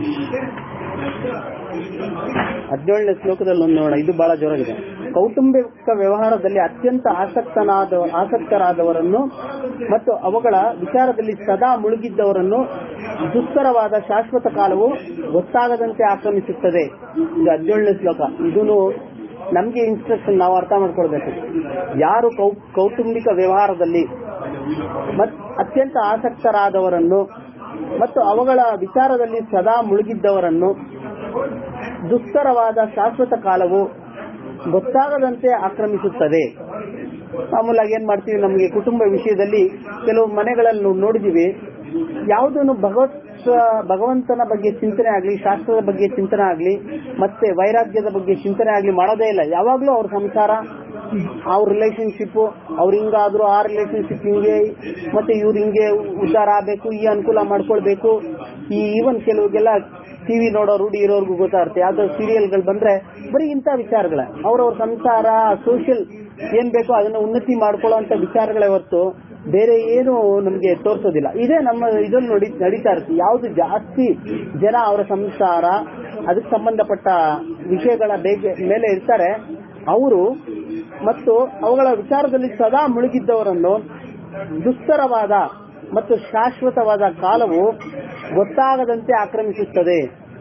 S4: life,
S1: ಹದಿನೇಳನೇ ಶ್ಲೋಕದಲ್ಲಿ ಒಂದು ನೋಡೋಣ ಇದು ಬಹಳ ಜೋರಾಗಿದೆ ಕೌಟುಂಬಿಕ ವ್ಯವಹಾರದಲ್ಲಿ ಅತ್ಯಂತ ಆಸಕ್ತನಾದ ಆಸಕ್ತರಾದವರನ್ನು ಮತ್ತು ಅವುಗಳ ವಿಚಾರದಲ್ಲಿ ಸದಾ ಮುಳುಗಿದ್ದವರನ್ನು ದುಸ್ತರವಾದ ಶಾಶ್ವತ ಕಾಲವು ಗೊತ್ತಾಗದಂತೆ ಆಕ್ರಮಿಸುತ್ತದೆ ಇದು ಹದಿನೇಳನೇ ಶ್ಲೋಕ ಇದನ್ನು ನಮ್ಗೆ ಇನ್ಸ್ಟ್ರಕ್ಷನ್ ನಾವು ಅರ್ಥ ಮಾಡ್ಕೊಳ್ಬೇಕು ಯಾರು ಕೌ- ಕೌಟುಂಬಿಕ ವ್ಯವಹಾರದಲ್ಲಿ ಮತ್ ಅತ್ಯಂತ ಆಸಕ್ತರಾದವರನ್ನು ಮತ್ತು ಅವುಗಳ ವಿಚಾರದಲ್ಲಿ ಸದಾ ಮುಳುಗಿದ್ದವರನ್ನು ದುಸ್ತರವಾದ ಶಾಶ್ವತ ಕಾಲವು ಗೊತ್ತಾಗದಂತೆ ಆಕ್ರಮಿಸುತ್ತದೆ ಮಾಮೂಲಾಗಿ ಏನ್ ಮಾಡ್ತೀವಿ ನಮಗೆ ಕುಟುಂಬ ವಿಷಯದಲ್ಲಿ ಕೆಲವು ಮನೆಗಳಲ್ಲಿ ನಾವು ನೋಡಿದೀವಿ ಯಾವುದನ್ನು ಭಗವತ್ ಭಗವಂತನ ಬಗ್ಗೆ ಚಿಂತನೆ ಆಗ್ಲಿ ಶಾಸ್ತ್ರದ ಬಗ್ಗೆ ಚಿಂತನೆ ಆಗ್ಲಿ ಮತ್ತೆ ವೈರಾಗ್ಯದ ಬಗ್ಗೆ ಚಿಂತನೆ ಆಗ್ಲಿ ಮಾಡೋದೇ ಇಲ್ಲ ಯಾವಾಗ್ಲೂ ಅವ್ರ ಸಂಸಾರ ಅವ್ರ ರಿಲೇಶನ್ಶಿಪ್ ಅವ್ರ ಹಿಂಗಾದ್ರು ಆ ರಿಲೇಶನ್ಶಿಪ್ ಹಿಂಗೆ ಮತ್ತೆ ಇವ್ರು ಹಿಂಗೆ ಉದ್ಧಾರ ಆಗ್ಬೇಕು ಈ ಅನುಕೂಲ ಮಾಡ್ಕೊಳ್ಬೇಕು ಈ ಈವನ್ ಕೆಲವ್ರಿಗೆಲ್ಲ ಟಿವಿ ನೋಡೋ ರೂಢಿ ಇರೋರ್ಗೂ ಗೊತ್ತಾಗುತ್ತೆ ಯಾವ್ದೋ ಸೀರಿಯಲ್ಗಳು ಬಂದ್ರೆ ಬರೀ ಇಂಥ ವಿಚಾರಗಳ ಅವ್ರವ್ರ ಸಂಸಾರ ಸೋಷಿಯಲ್ ಏನ್ ಬೇಕೋ ಅದನ್ನ ಉನ್ನತಿ ಮಾಡ್ಕೊಳ್ಳೋ ವಿಚಾರಗಳೇ ಹೊರತು ಬೇರೆ ಏನು ನಮ್ಗೆ ತೋರಿಸೋದಿಲ್ಲ ಇದೇ ನಮ್ಮ ಇದ್ರಲ್ಲಿ ನೋಡಿ ನಡೀತಾ ಇರುತ್ತೆ ಯಾವ್ದು ಜಾಸ್ತಿ ಜನ ಅವರ ಸಂಸಾರ ಅದಕ್ಕೆ ಸಂಬಂಧಪಟ್ಟ ವಿಷಯಗಳ ಬೇಗ ಮೇಲೆ ಇರ್ತಾರೆ ಅವರು ಮತ್ತು ಅವುಗಳ ವಿಚಾರದಲ್ಲಿ ಸದಾ ಮುಳುಗಿದ್ದವರನ್ನು ದುಸ್ತರವಾದ ಮತ್ತು ಶಾಶ್ವತವಾದ ಕಾಲವು ಗೊತ್ತಾಗದಂತೆ ಆಕ್ರಮಿಸುತ್ತದೆ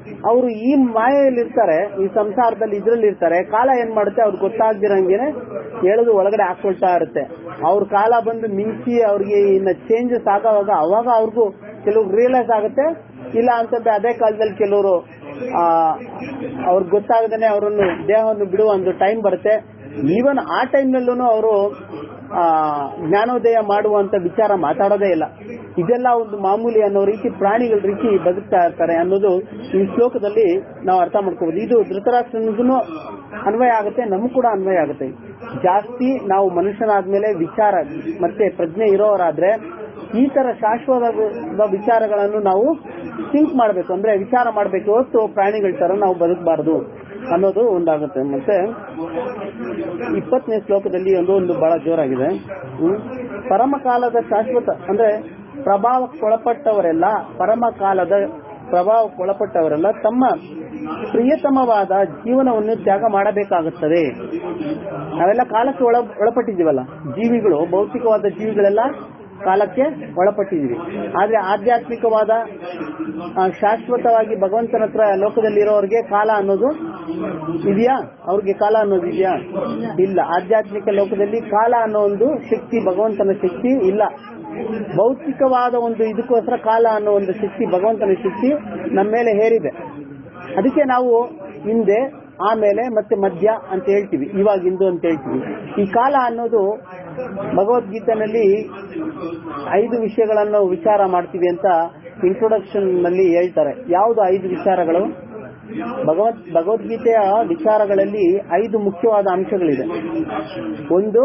S1: ಅವರು ಈ ಮಾಯೆಯಲ್ಲಿ ಇರ್ತಾರೆ ಈ ಸಂಸಾರದಲ್ಲಿ ಇದ್ರಲ್ಲಿ ಇರ್ತಾರೆ ಕಾಲ ಏನ್ ಮಾಡುತ್ತೆ ಅವ್ರಿಗೆ ಗೊತ್ತಾಗ್ದಿರಂಗೆನೆ ಎಳೆದು ಒಳಗಡೆ ಹಾಕೊಳ್ತಾ ಇರುತ್ತೆ ಅವ್ರ ಕಾಲ ಬಂದು ಮಿಂಚಿ ಅವ್ರಿಗೆ ಇನ್ನ ಚೇಂಜಸ್ ಆಗೋವಾಗ ಅವಾಗ ಅವ್ರಿಗೂ ಕೆಲವು ರಿಯಲೈಸ್ ಆಗುತ್ತೆ ಇಲ್ಲ ಅಂತಂದ್ರೆ ಅದೇ ಕಾಲದಲ್ಲಿ ಕೆಲವರು ಆ ಅವ್ರಿಗೆ ಗೊತ್ತಾಗದೇನೆ ಅವರನ್ನು ದೇಹವನ್ನು ಬಿಡುವ ಒಂದು ಟೈಮ್ ಬರುತ್ತೆ ಈವನ್ ಆ ಟೈಮ್ನಲ್ಲೂ ಅವರು ಆ ಜ್ಞಾನೋದಯ ಮಾಡುವಂತ ವಿಚಾರ ಮಾತಾಡೋದೇ ಇಲ್ಲ ಇದೆಲ್ಲ ಒಂದು ಮಾಮೂಲಿ ಅನ್ನೋ ರೀತಿ ಪ್ರಾಣಿಗಳ ರೀತಿ ಬದುಕ್ತಾ ಇರ್ತಾರೆ ಅನ್ನೋದು ಈ ಶ್ಲೋಕದಲ್ಲಿ ನಾವು ಅರ್ಥ ಮಾಡ್ಕೋಬಹುದು ಇದು ಧೃತರಾಷ್ಟ್ರನಿಗೂ ಅನ್ವಯ ಆಗುತ್ತೆ ನಮಗೂ ಕೂಡ ಅನ್ವಯ ಆಗುತ್ತೆ ಜಾಸ್ತಿ ನಾವು ಮನುಷ್ಯನಾದ್ಮೇಲೆ ವಿಚಾರ ಮತ್ತೆ ಪ್ರಜ್ಞೆ ಇರೋರಾದ್ರೆ ಈ ತರ ಶಾಶ್ವತ ವಿಚಾರಗಳನ್ನು ನಾವು ಥಿಂಕ್ ಮಾಡಬೇಕು ಅಂದ್ರೆ ವಿಚಾರ ಮಾಡಬೇಕು ಹೊತ್ತು ಪ್ರಾಣಿಗಳ ತರ ನಾವು ಬದುಕಬಾರದು ಅನ್ನೋದು ಒಂದಾಗುತ್ತೆ ಮತ್ತೆ ಇಪ್ಪತ್ತನೇ ಶ್ಲೋಕದಲ್ಲಿ ಒಂದು ಒಂದು ಬಹಳ ಜೋರಾಗಿದೆ ಹ್ಮ್. ಪರಮಕಾಲದ ಶಾಶ್ವತ ಅಂದ್ರೆ ಪ್ರಭಾವಕ್ಕೊಳಪಟ್ಟವರೆಲ್ಲ ಪರಮಕಾಲದ ಪ್ರಭಾವಕ್ಕೊಳಪಟ್ಟವರೆಲ್ಲ ತಮ್ಮ ಪ್ರಿಯತಮವಾದ ಜೀವನವನ್ನು ತ್ಯಾಗ ಮಾಡಬೇಕಾಗುತ್ತದೆ ನಾವೆಲ್ಲ ಕಾಲಕ್ಕೆ ಒಳ ಒಳಪಟ್ಟಿದ್ದೀವಲ್ಲ ಜೀವಿಗಳು ಭೌತಿಕವಾದ ಜೀವಿಗಳೆಲ್ಲ ಕಾಲಕ್ಕೆ ಒಳಪಟ್ಟಿದ್ದೀವಿ ಆದ್ರೆ ಆಧ್ಯಾತ್ಮಿಕವಾದ ಆ, ಶಾಶ್ವತವಾಗಿ ಭಗವಂತನ ಹತ್ರ ಲೋಕದಲ್ಲಿರೋರಿಗೆ ಕಾಲ ಅನ್ನೋದು ಇದೆಯಾ ಅವ್ರಿಗೆ ಕಾಲ ಅನ್ನೋದು ಇದೆಯಾ ಇಲ್ಲ ಆಧ್ಯಾತ್ಮಿಕ ಲೋಕದಲ್ಲಿ ಕಾಲ ಅನ್ನೋ ಒಂದು ಶಕ್ತಿ ಭಗವಂತನ ಶಕ್ತಿ ಇಲ್ಲ ಭೌತಿಕವಾದ ಒಂದು ಇದಕ್ಕೋಸ್ಕರ ಕಾಲ ಅನ್ನೋ ಒಂದು ಶಕ್ತಿ ಭಗವಂತನ ಶಕ್ತಿ ನಮ್ಮ ಮೇಲೆ ಹೇರಿದೆ ಅದಕ್ಕೆ ನಾವು ಹಿಂದೆ ಆಮೇಲೆ ಮತ್ತೆ ಮಧ್ಯ ಅಂತ ಹೇಳ್ತೀವಿ ಇವಾಗ ಇಂದು ಅಂತ ಹೇಳ್ತೀವಿ ಈ ಕಾಲ ಅನ್ನೋದು ಭಗವದ್ಗೀತೆನಲ್ಲಿ ಐದು ವಿಷಯಗಳನ್ನು ವಿಚಾರ ಮಾಡ್ತೀವಿ ಅಂತ ಇಂಟ್ರೊಡಕ್ಷನ್ ನಲ್ಲಿ ಹೇಳ್ತಾರೆ ಯಾವುದು ಐದು ವಿಚಾರಗಳು ಭಗವದ್ ಭಗವದ್ಗೀತೆಯ ವಿಚಾರಗಳಲ್ಲಿ ಐದು ಮುಖ್ಯವಾದ ಅಂಶಗಳಿದೆ ಒಂದು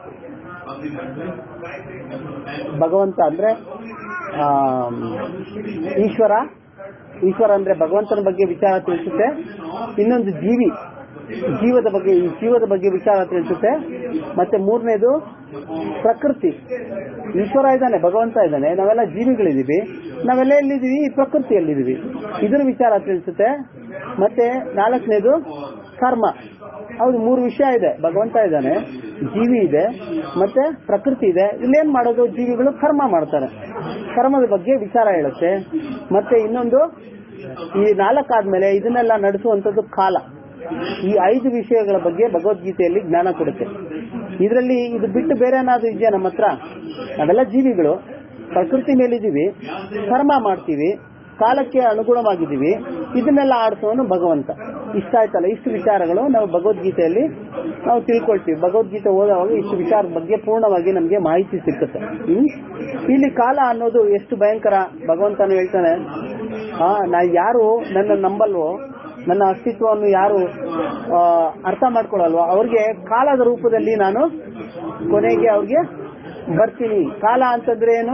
S1: ಭಗವಂತ ಅಂದ್ರೆ ಆಮ್, ಈಶ್ವರ ಈಶ್ವರ ಅಂದ್ರೆ ಭಗವಂತನ ಬಗ್ಗೆ ವಿಚಾರ ತಿಳಿಸುತ್ತೆ ಇನ್ನೊಂದು ಜೀವಿ ಜೀವದ ಬಗ್ಗೆ ಈ ಜೀವದ ಬಗ್ಗೆ ವಿಚಾರ ತಿಳಿಸುತ್ತೆ ಮತ್ತೆ ಮೂರನೇದು ಪ್ರಕೃತಿ ಈಶ್ವರ ಇದ್ದಾನೆ ಭಗವಂತ ಇದ್ದಾನೆ ನಾವೆಲ್ಲ ಜೀವಿಗಳಿದೀವಿ ನಾವೆಲ್ಲ ಎಲ್ಲಿದೀವಿ ಈ ಪ್ರಕೃತಿಯಲ್ಲಿದೀವಿ ಇದ್ರ ವಿಚಾರ ತಿಳಿಸುತ್ತೆ ಮತ್ತೆ ನಾಲ್ಕನೇದು ಕರ್ಮ ಹೌದು ಮೂರು ವಿಷಯ ಇದೆ ಭಗವಂತ ಇದ್ದಾನೆ ಜೀವಿ ಇದೆ ಮತ್ತೆ ಪ್ರಕೃತಿ ಇದೆ ಇಲ್ಲೇನ್ ಮಾಡೋದು ಜೀವಿಗಳು ಕರ್ಮ ಮಾಡ್ತಾರೆ ಕರ್ಮದ ಬಗ್ಗೆ ವಿಚಾರ ಹೇಳುತ್ತೆ ಮತ್ತೆ ಇನ್ನೊಂದು ಈ ನಾಲ್ಕಾದ್ಮೇಲೆ ಇದನ್ನೆಲ್ಲ ನಡೆಸುವಂತದ್ದು ಕಾಲ ಈ ಐದು ವಿಷಯಗಳ ಬಗ್ಗೆ ಭಗವದ್ಗೀತೆಯಲ್ಲಿ ಜ್ಞಾನ ಕೊಡುತ್ತೆ ಇದರಲ್ಲಿ ಇದು ಬಿಟ್ಟು ಬೇರೆ ಏನಾದ್ರು ಇದೆಯಾ ನಮ್ಮ ಹತ್ರ ನಾವೆಲ್ಲ ಜೀವಿಗಳು ಪ್ರಕೃತಿ ಮೇಲಿದ್ದೀವಿ ಕರ್ಮ ಮಾಡ್ತೀವಿ ಕಾಲಕ್ಕೆ ಅನುಗುಣವಾಗಿದ್ದೀವಿ ಇದನ್ನೆಲ್ಲ ಆಡಿಸೋನು ಭಗವಂತ ಇಷ್ಟ ಆಯ್ತಲ್ಲ ಇಷ್ಟು ವಿಚಾರಗಳು ನಾವು ಭಗವದ್ಗೀತೆಯಲ್ಲಿ ನಾವು ತಿಳ್ಕೊಳ್ತೀವಿ ಭಗವದ್ಗೀತೆ ಓದುವಾಗ ಇಷ್ಟು ವಿಚಾರದ ಬಗ್ಗೆ ಪೂರ್ಣವಾಗಿ ನಮಗೆ ಮಾಹಿತಿ ಸಿಕ್ಕುತ್ತೆ ಹ್ಮ್ ಇಲ್ಲಿ ಕಾಲ ಅನ್ನೋದು ಎಷ್ಟು ಭಯಂಕರ ಭಗವಂತನು ಹೇಳ್ತಾನೆ ಆ ನಾ ಯಾರು ನನ್ನ ನಂಬಲ್ವೋ ನನ್ನ ಅಸ್ತಿತ್ವವನ್ನು ಯಾರು ಆ, ಅರ್ಥ ಮಾಡ್ಕೊಳ್ಳಲ್ವೋ ಅವ್ರಿಗೆ ಕಾಲದ ರೂಪದಲ್ಲಿ ನಾನು ಕೊನೆಗೆ ಅವ್ರಿಗೆ ಬರ್ತೀನಿ ಕಾಲ ಅಂತಂದ್ರೆ ಏನು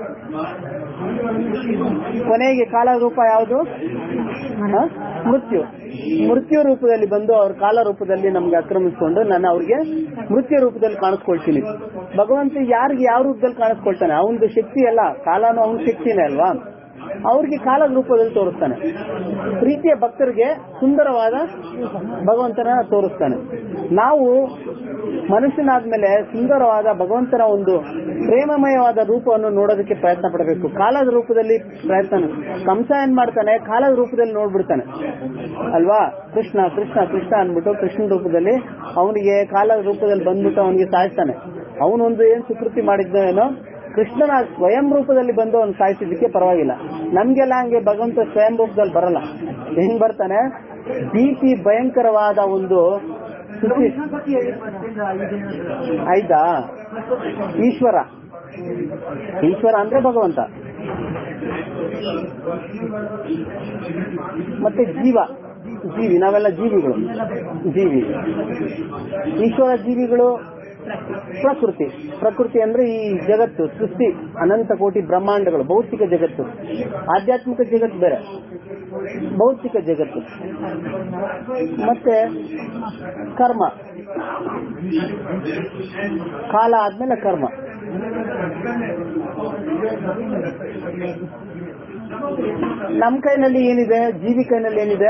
S1: ಕೊನೆಗೆ ಕಾಲ ರೂಪ ಯಾವುದು ಹ? ಮೃತ್ಯು ಮೃತ್ಯು ರೂಪದಲ್ಲಿ ಬಂದು ಅವ್ರ ಕಾಲ ರೂಪದಲ್ಲಿ ನಮ್ಗೆ ಆಕ್ರಮಿಸ್ಕೊಂಡು ನಾನು ಅವ್ರಿಗೆ ಮೃತ್ಯು ರೂಪದಲ್ಲಿ ಕಾಣಿಸ್ಕೊಳ್ತೀನಿ ಭಗವಂತ ಯಾರಿಗೆ ಯಾವ ರೂಪದಲ್ಲಿ ಕಾಣಿಸ್ಕೊಳ್ತಾನೆ ಅವನದು ಶಕ್ತಿ ಅಲ್ಲ ಕಾಲನು ಅವನ ಶಕ್ತಿನೇ ಅಲ್ವಾ ಅವ್ರಿಗೆ ಕಾಲದ ರೂಪದಲ್ಲಿ ತೋರಿಸ್ತಾನೆ ಪ್ರೀತಿಯ ಭಕ್ತರಿಗೆ ಸುಂದರವಾದ ಭಗವಂತನ ತೋರಿಸ್ತಾನೆ ನಾವು ಮನುಷ್ಯನಾದ್ಮೇಲೆ ಸುಂದರವಾದ ಭಗವಂತನ ಒಂದು ಪ್ರೇಮಮಯವಾದ ರೂಪವನ್ನು ನೋಡೋದಕ್ಕೆ ಪ್ರಯತ್ನ ಪಡಬೇಕು ಕಾಲದ ರೂಪದಲ್ಲಿ ಪ್ರಯತ್ನ ಕಂಸ ಏನ್ ಮಾಡ್ತಾನೆ ಕಾಲದ ರೂಪದಲ್ಲಿ ನೋಡ್ಬಿಡ್ತಾನೆ ಅಲ್ವಾ ಕೃಷ್ಣ ಕೃಷ್ಣ ಕೃಷ್ಣ ಅನ್ಬಿಟ್ಟು ಕೃಷ್ಣ ರೂಪದಲ್ಲಿ ಅವನಿಗೆ ಕಾಲದ ರೂಪದಲ್ಲಿ ಬಂದ್ಬಿಟ್ಟು ಅವನಿಗೆ ಸಾಯಿಸ್ತಾನೆ ಅವನೊಂದು ಏನ್ ಸುಕೃತಿ ಮಾಡಿದ್ನೋ ಏನೋ ಕೃಷ್ಣನ ಸ್ವಯಂ ರೂಪದಲ್ಲಿ ಬಂದು ಅವ್ನು ಸಾಯಿಸಿದ್ದಕ್ಕೆ ಪರವಾಗಿಲ್ಲ ನಮ್ಗೆಲ್ಲ ಹಂಗೆ ಭಗವಂತ ಸ್ವಯಂ ರೂಪದಲ್ಲಿ ಬರಲ್ಲ ಹೆಂಗ್ ಬರ್ತಾನೆ ಭೀತಿ ಭಯಂಕರವಾದ ಒಂದು ಸ್ಥಿತಿ ಆಯ್ತಾ ಈಶ್ವರ ಈಶ್ವರ ಅಂದ್ರೆ ಭಗವಂತ ಮತ್ತೆ ಜೀವ ಜೀವಿ ನಾವೆಲ್ಲ ಜೀವಿಗಳು ಜೀವಿ ಈಶ್ವರ ಜೀವಿಗಳು ಪ್ರಕೃತಿ ಪ್ರಕೃತಿ ಅಂದ್ರೆ ಈ ಜಗತ್ತು ಸೃಷ್ಟಿ ಅನಂತ ಕೋಟಿ ಬ್ರಹ್ಮಾಂಡಗಳು ಭೌತಿಕ ಜಗತ್ತು ಆಧ್ಯಾತ್ಮಿಕ ಜಗತ್ತು ಬೇರೆ ಭೌತಿಕ ಜಗತ್ತು ಮತ್ತೆ ಕರ್ಮ ಕಾಲ ಆದ್ಮೇಲೆ ಕರ್ಮ ನಮ್ ಕೈನಲ್ಲಿ ಏನಿದೆ ಜೀವಿ ಕೈನಲ್ಲಿ ಏನಿದೆ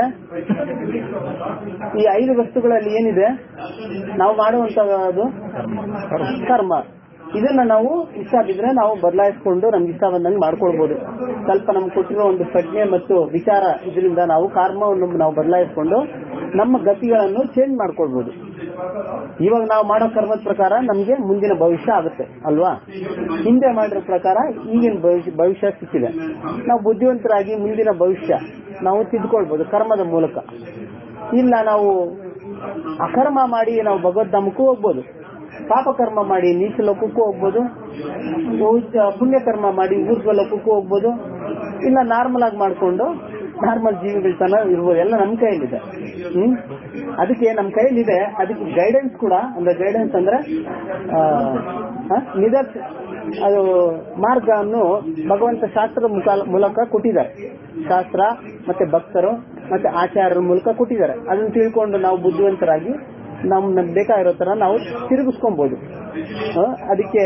S1: ಈ ಐದು ವಸ್ತುಗಳಲ್ಲಿ ಏನಿದೆ ನಾವು ಮಾಡುವಂತದ್ದು ಕರ್ಮ ಇದನ್ನ ನಾವು ಇಷ್ಟ ಬಿದ್ರೆ ನಾವು ಬದಲಾಯಿಸಿಕೊಂಡು ನಮ್ಗೆ ಇಷ್ಟ ಬಂದಂಗೆ ಮಾಡ್ಕೊಳ್ಬಹುದು ಸ್ವಲ್ಪ ನಮ್ಗೆ ಕೊಟ್ಟಿರೋ ಒಂದು ಪ್ರಜ್ಞೆ ಮತ್ತು ವಿಚಾರ ಇದರಿಂದ ನಾವು ಕರ್ಮವನ್ನು ನಾವು ಬದಲಾಯಿಸಿಕೊಂಡು ನಮ್ಮ ಗತಿಗಳನ್ನು ಚೇಂಜ್ ಮಾಡ್ಕೊಳ್ಬಹುದು ಇವಾಗ ನಾವು ಮಾಡೋ ಕರ್ಮದ ಪ್ರಕಾರ ನಮ್ಗೆ ಮುಂದಿನ ಭವಿಷ್ಯ ಆಗುತ್ತೆ ಅಲ್ವಾ ಹಿಂದೆ ಮಾಡಿರೋ ಪ್ರಕಾರ ಈಗಿನ ಭವಿಷ್ಯ ಭವಿಷ್ಯ ಸಿಕ್ಕಿದೆ ನಾವು ಬುದ್ಧಿವಂತರಾಗಿ ಮುಂದಿನ ಭವಿಷ್ಯ ನಾವು ತಿದ್ಕೊಳ್ಬಹುದು ಕರ್ಮದ ಮೂಲಕ ಇಲ್ಲ ನಾವು ಅಕರ್ಮ ಮಾಡಿ ನಾವು ಭಗವದ್ಧಾಮಕ್ಕೂ ಹೋಗ್ಬೋದು ಪಾಪ ಕರ್ಮ ಮಾಡಿ ನೀಚ ಲೋಕಕ್ಕೂ ಹೋಗ್ಬೋದು ಊರ್ಜ- ಪುಣ್ಯ ಕರ್ಮ ಮಾಡಿ ಊರ್ಧ್ವ ಲೋಕಕ್ಕೂ ಹೋಗ್ಬೋದು ಇಲ್ಲ ನಾರ್ಮಲ್ ಆಗಿ ಮಾಡ್ಕೊಂಡು ನಾರ್ಮಲ್ ಜೀವಿಗಳ ತನ ಇರ್ಬೋದು ಎಲ್ಲ ನಮ್ಮ ಕೈಯಲ್ಲಿದೆ ಹ್ಮ್ ಅದಕ್ಕೆ ನಮ್ಮ ಕೈಯಲ್ಲಿದೆ ಅದಕ್ಕೆ ಗೈಡೆನ್ಸ್ ಕೂಡ ಅಂದ್ರೆ ಗೈಡೆನ್ಸ್ ಅಂದ್ರೆ ಆ, ಆ, ನಿದರ್ಶ ಅದು ಮಾರ್ಗವನ್ನು ಭಗವಂತ ಶಾಸ್ತ್ರದ ಮುಖ ಮೂಲಕ ಕೊಟ್ಟಿದ್ದಾರೆ ಶಾಸ್ತ್ರ ಮತ್ತೆ ಭಕ್ತರು ಮತ್ತೆ ಆಚಾರ್ಯರ ಮೂಲಕ ಕೊಟ್ಟಿದ್ದಾರೆ ಅದನ್ನ ತಿಳ್ಕೊಂಡು ನಾವು ಬುದ್ಧಿವಂತರಾಗಿ ನಮ್ಗೆ ಬೇಕಾಗಿರೋ ತರ ನಾವು ತಿರುಗಿಸ್ಕೊಬಹುದು ಆ, ಅದಕ್ಕೆ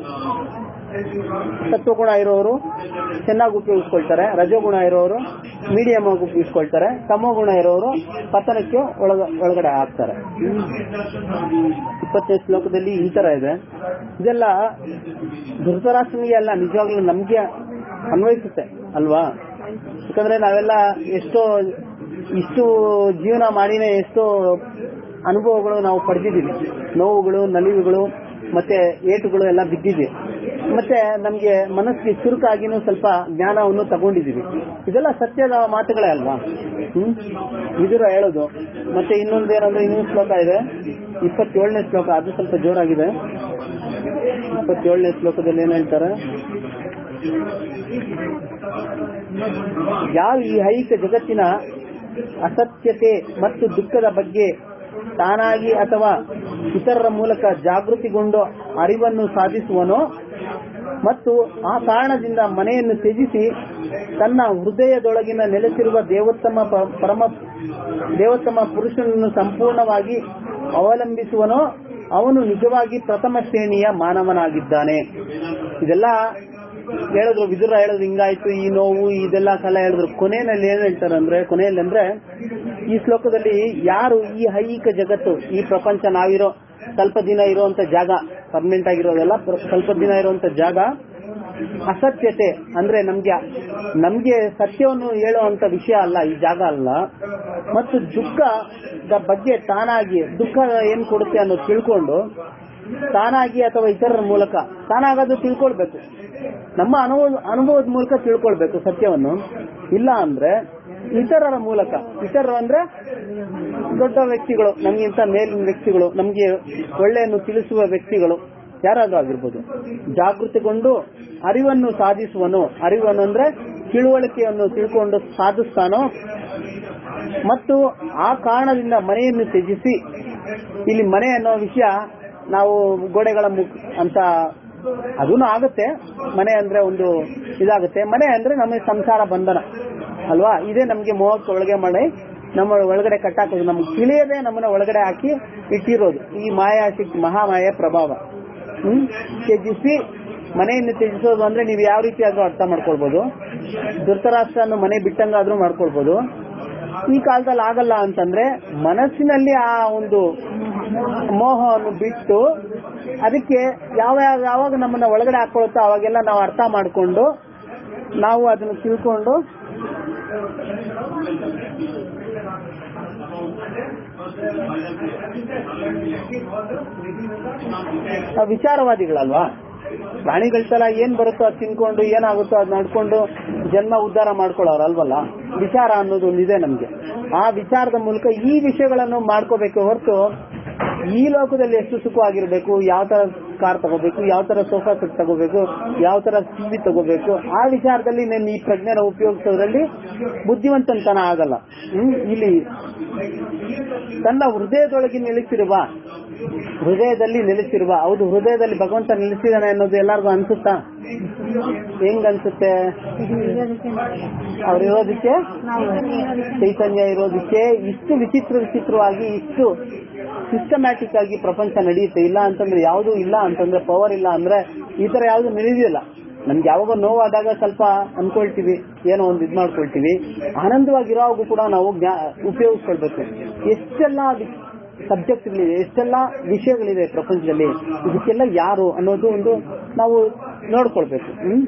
S1: ಸತ್ವಗುಣ ಇರೋರು ಚೆನ್ನಾಗಿ ಉಪಯೋಗಿಸ್ಕೊಳ್ತಾರೆ ರಜೋಗುಣ ಇರೋರು ಮೀಡಿಯಂ ಆಗಿ ಉಪಯೋಗಿಸ್ಕೊಳ್ತಾರೆ ತಮೋಗುಣ ಇರೋರು ಪತನಕ್ಕೆ ಒಳಗ ಒಳಗಡೆ ಹಾಕ್ತಾರೆ ಇಪ್ಪತ್ತನೇ ಶ್ಲೋಕದಲ್ಲಿ ಈ ತರ ಇದೆ ಇದೆಲ್ಲ ಧೃತರಾಷ್ಟ್ರನಿಗೆ ಅಲ್ಲ ನಿಜವಾಗ್ಲೂ ನಮ್ಗೆ ಅನ್ವಯಿಸುತ್ತೆ ಅಲ್ವಾ ಯಾಕಂದ್ರೆ ನಾವೆಲ್ಲ ಎಷ್ಟೋ ಇಷ್ಟು ಜೀವನ ಮಾಡಿನೇ ಎಷ್ಟೋ ಅನುಭವಗಳು ನಾವು ಪಡೆದಿದ್ದೀವಿ ನೋವುಗಳು ನಲಿವುಗಳು ಮತ್ತೆ ಏಟುಗಳು ಎಲ್ಲ ಬಿದ್ದಿದೆ ಮತ್ತೆ ನಮ್ಗೆ ಮನಸ್ಸಿಗೆ ಚುರುಕಾಗಿನೂ ಸ್ವಲ್ಪ ಜ್ಞಾನವನ್ನು ತಗೊಂಡಿದೀವಿ ಇದೆಲ್ಲ ಸತ್ಯದ ಮಾತುಗಳೇ ಅಲ್ವಾ ಹ್ಮ್ ವಿದುರ ಹೇಳೋದು ಮತ್ತೆ ಇನ್ನೊಂದು ಏನಂದ್ರೆ ಇನ್ನೊಂದು ಶ್ಲೋಕ ಇದೆ ಇಪ್ಪತ್ತೇಳನೇ ಶ್ಲೋಕ ಅದು ಸ್ವಲ್ಪ ಜೋರಾಗಿದೆ ಇಪ್ಪತ್ತೇಳನೇ ಶ್ಲೋಕದಲ್ಲಿ ಏನ್ ಹೇಳ್ತಾರೆ ಯಾವ ಈ ಐಹಿಕ ಜಗತ್ತಿನ ಅಸತ್ಯತೆ ಮತ್ತು ದುಃಖದ ಬಗ್ಗೆ ತಾನಾಗಿ ಅಥವಾ ಇತರರ ಮೂಲಕ ಜಾಗೃತಿಗೊಂಡು ಅರಿವನ್ನು ಸಾಧಿಸುವನೋ ಮತ್ತು ಆ ಕಾರಣದಿಂದ ಮನೆಯನ್ನು ತ್ಯಜಿಸಿ ತನ್ನ ಹೃದಯದೊಳಗಿನ ನೆಲೆಸಿರುವ ದೇವೋತ್ತಮ ಪ- ಪರಮ ದೇವೋತ್ತಮ ಪುರುಷನನ್ನು ಸಂಪೂರ್ಣವಾಗಿ ಅವಲಂಬಿಸುವನೋ ಅವನು ನಿಜವಾಗಿ ಪ್ರಥಮ ಶ್ರೇಣಿಯ ಮಾನವನಾಗಿದ್ದಾನೆ ಇದೆಲ್ಲ ಹೇಳಿದ್ರು ವಿದುರ ಹೇಳಿದ್ರು ಹಿಂಗಾಯ್ತು ಈ ನೋವು ಇದೆಲ್ಲ ಸಲ ಹೇಳಿದ್ರು ಕೊನೆಯಲ್ಲಿ ಏನ್ ಹೇಳ್ತಾರೆ ಅಂದ್ರೆ ಕೊನೆಯಲ್ಲಿ ಅಂದ್ರೆ ಈ ಶ್ಲೋಕದಲ್ಲಿ ಯಾರು ಈ ಐಹಿಕ ಜಗತ್ತು ಈ ಪ್ರಪಂಚ ನಾವಿರೋ ಸ್ವಲ್ಪ ದಿನ ಇರುವಂತ ಜಾಗ ಪರ್ಮನೆಂಟ್ ಆಗಿರೋದೆಲ್ಲ ಪ್ರ- ಸ್ವಲ್ಪ ದಿನ ಇರುವಂತ ಜಾಗ ಅಸತ್ಯತೆ ಅಂದ್ರೆ ನಮ್ಗೆ ನಮ್ಗೆ ಸತ್ಯವನ್ನು ಹೇಳುವಂತ ವಿಷಯ ಅಲ್ಲ ಈ ಜಾಗ ಅಲ್ಲ ಮತ್ತು ದುಃಖದ ಬಗ್ಗೆ ತಾನಾಗಿ ದುಃಖ ಏನ್ ಕೊಡುತ್ತೆ ಅನ್ನೋದು ತಿಳ್ಕೊಂಡು ತಾನಾಗಿ ಅಥವಾ ಇತರರ ಮೂಲಕ ತಾನಾಗದು ತಿಳ್ಕೊಳ್ಬೇಕು ನಮ್ಮ ಅನುಭವ ಅನುಭವದ ಮೂಲಕ ತಿಳ್ಕೊಳ್ಬೇಕು ಸತ್ಯವನ್ನು ಇಲ್ಲ ಅಂದ್ರೆ ಇತರರ ಮೂಲಕ ಇತರರು ಅಂದ್ರೆ ದೊಡ್ಡ ವ್ಯಕ್ತಿಗಳು ನಮ್ಗಿಂತ ಮೇಲಿನ ವ್ಯಕ್ತಿಗಳು ನಮ್ಗೆ ಒಳ್ಳೆಯನ್ನು ತಿಳಿಸುವ ವ್ಯಕ್ತಿಗಳು ಯಾರಾದ್ರೂ ಆಗಿರ್ಬೋದು ಜಾಗೃತಿಗೊಂಡು ಅರಿವನ್ನು ಸಾಧಿಸುವನು ಅರಿವನ್ನು ಅಂದ್ರೆ ತಿಳುವಳಿಕೆಯನ್ನು ತಿಳ್ಕೊಂಡು ಸಾಧಿಸ್ತಾನೋ ಮತ್ತು ಆ ಕಾರಣದಿಂದ ಮನೆಯನ್ನು ತ್ಯಜಿಸಿ ಇಲ್ಲಿ ಮನೆ ಅನ್ನೋ ವಿಷಯ ನಾವು ಗೋಡೆಗಳ ಮುಖ ಅಂತ ಅದೂ ಆಗುತ್ತೆ ಮನೆ ಅಂದ್ರೆ ಒಂದು ಇದಾಗುತ್ತೆ ಮನೆ ಅಂದ್ರೆ ನಮಗೆ ಸಂಸಾರ ಬಂಧನ ಅಲ್ವಾ ಇದೇ ನಮ್ಗೆ ಮೋಹಕ್ಕೆ ಒಳಗೆ ಮಾಡಿ ನಮ್ಮ ಒಳಗಡೆ ಕಟ್ಟಾಕೋದು ನಮ್ಗೆ ತಿಳಿಯದೆ ನಮ್ಮನ್ನ ಒಳಗಡೆ ಹಾಕಿ ಇಟ್ಟಿರೋದು ಈ ಮಾಯಾ ಶಕ್ತಿ ಮಹಾಮಾಯ ಪ್ರಭಾವ ಹ್ಮ್ ತ್ಯಜಿಸಿ ಮನೆಯನ್ನು ತ್ಯಜಿಸೋದು ಅಂದ್ರೆ ನೀವು ಯಾವ ರೀತಿಯಾದ್ರೂ ಅರ್ಥ ಮಾಡ್ಕೊಳ್ಬಹುದು ಧೃತರಾಷ್ಟ್ರನ ಮನೆ ಬಿಟ್ಟಂಗಾದ್ರೂ ಮಾಡ್ಕೊಳ್ಬಹುದು ಈ ಕಾಲದಲ್ಲಿ ಆಗಲ್ಲ ಅಂತಂದ್ರೆ ಮನಸ್ಸಿನಲ್ಲಿ ಆ ಒಂದು ಮೋಹವನ್ನು ಬಿಟ್ಟು ಅದಕ್ಕೆ ಯಾವ ಯಾವ- ಯಾವಾಗ ನಮ್ಮನ್ನ ಒಳಗಡೆ ಹಾಕೊಳುತ್ತೋ ಅವಾಗೆಲ್ಲ ನಾವು ಅರ್ಥ ಮಾಡ್ಕೊಂಡು ನಾವು ಅದನ್ನು ತಿಳ್ಕೊಂಡು ನಾವು ವಿಚಾರವಾದಿಗಳಲ್ವಾ ಪ್ರಾಣಿಗಳ ತರ ಏನ್ ಬರುತ್ತೋ ಅದು ತಿನ್ಕೊಂಡು ಏನಾಗುತ್ತೋ ಅದ್ ನಡ್ಕೊಂಡು ಜನ್ಮ ಉದ್ಧಾರ ಮಾಡ್ಕೊಳ್ಳೋರು ಅಲ್ವಲ್ಲ ವಿಚಾರ ಅನ್ನೋದು ಒಂದಿದೆ ನಮ್ಗೆ ಆ ವಿಚಾರದ ಮೂಲಕ ಈ ವಿಷಯಗಳನ್ನು ಮಾಡ್ಕೋಬೇಕು ಹೊರತು ಈ ಲೋಕದಲ್ಲಿ ಎಷ್ಟು ಸುಖವಾಗಿರ್ಬೇಕು ಯಾವ ತರ ಕಾರ್ ತಗೋಬೇಕು ಯಾವ ತರ ಸೋಫಾ ಸೆಟ್ ತಗೋಬೇಕು ಯಾವ ತರ ಟಿವಿ ತಗೋಬೇಕು ಆ ವಿಚಾರದಲ್ಲಿ ನಾನು ಈ ಪ್ರಜ್ಞೆನ ಉಪಯೋಗಿಸೋದ್ರಲ್ಲಿ ಬುದ್ಧಿವಂತನ ಆಗಲ್ಲ ಹ್ಮ್ ಇಲ್ಲಿ ತನ್ನ ಹೃದಯದೊಳಗೆ ನೆಲೆಸಿರುವ ಹೃದಯದಲ್ಲಿ ನೆಲೆಸಿರುವ ಹೌದು ಹೃದಯದಲ್ಲಿ ಭಗವಂತ ನೆಲೆಸಿದಾನೆ ಅನ್ನೋದು ಎಲ್ಲರಿಗೂ ಅನ್ಸುತ್ತಾ ಹೆಂಗ್ ಅನ್ಸುತ್ತೆ ಅವ್ರಿರೋದಕ್ಕೆ ಚೈತನ್ಯ ಇರೋದಕ್ಕೆ ಇಷ್ಟು ವಿಚಿತ್ರ ವಿಚಿತ್ರವಾಗಿ ಇಷ್ಟು ಸಿಸ್ಟಮ್ಯಾಟಿಕ್ ಆಗಿ ಪ್ರಪಂಚ ನಡೆಯುತ್ತೆ ಇಲ್ಲ ಅಂತಂದ್ರೆ ಯಾವುದು ಇಲ್ಲ ಅಂತಂದ್ರೆ ಪವರ್ ಇಲ್ಲ ಅಂದ್ರೆ ಈ ತರ ಯಾವುದು ನಡೆಯೋದಿಲ್ಲ ನಮ್ಗೆ ಯಾವಾಗ ನೋವಾದಾಗ ಸ್ವಲ್ಪ ಅನ್ಕೊಳ್ತೀವಿ ಏನೋ ಒಂದು ಇದ್ ಮಾಡ್ಕೊಳ್ತೀವಿ ಆನಂದವಾಗಿರೋವಾಗೂ ಕೂಡ ನಾವು ಜ್ಞಾ- ಉಪಯೋಗಿಸ್ಕೊಳ್ಬೇಕು ಎಷ್ಟೆಲ್ಲ ವಿ- ಸಬ್ಜೆಕ್ಟ್ಗಳಿದೆ ಎಷ್ಟೆಲ್ಲ ವಿಷಯಗಳಿದೆ ಪ್ರಪಂಚದಲ್ಲಿ ಇದಕ್ಕೆಲ್ಲ ಯಾರು ಅನ್ನೋದು ಒಂದು ನಾವು ನೋಡ್ಕೊಳ್ಬೇಕು ಹ್ಮ್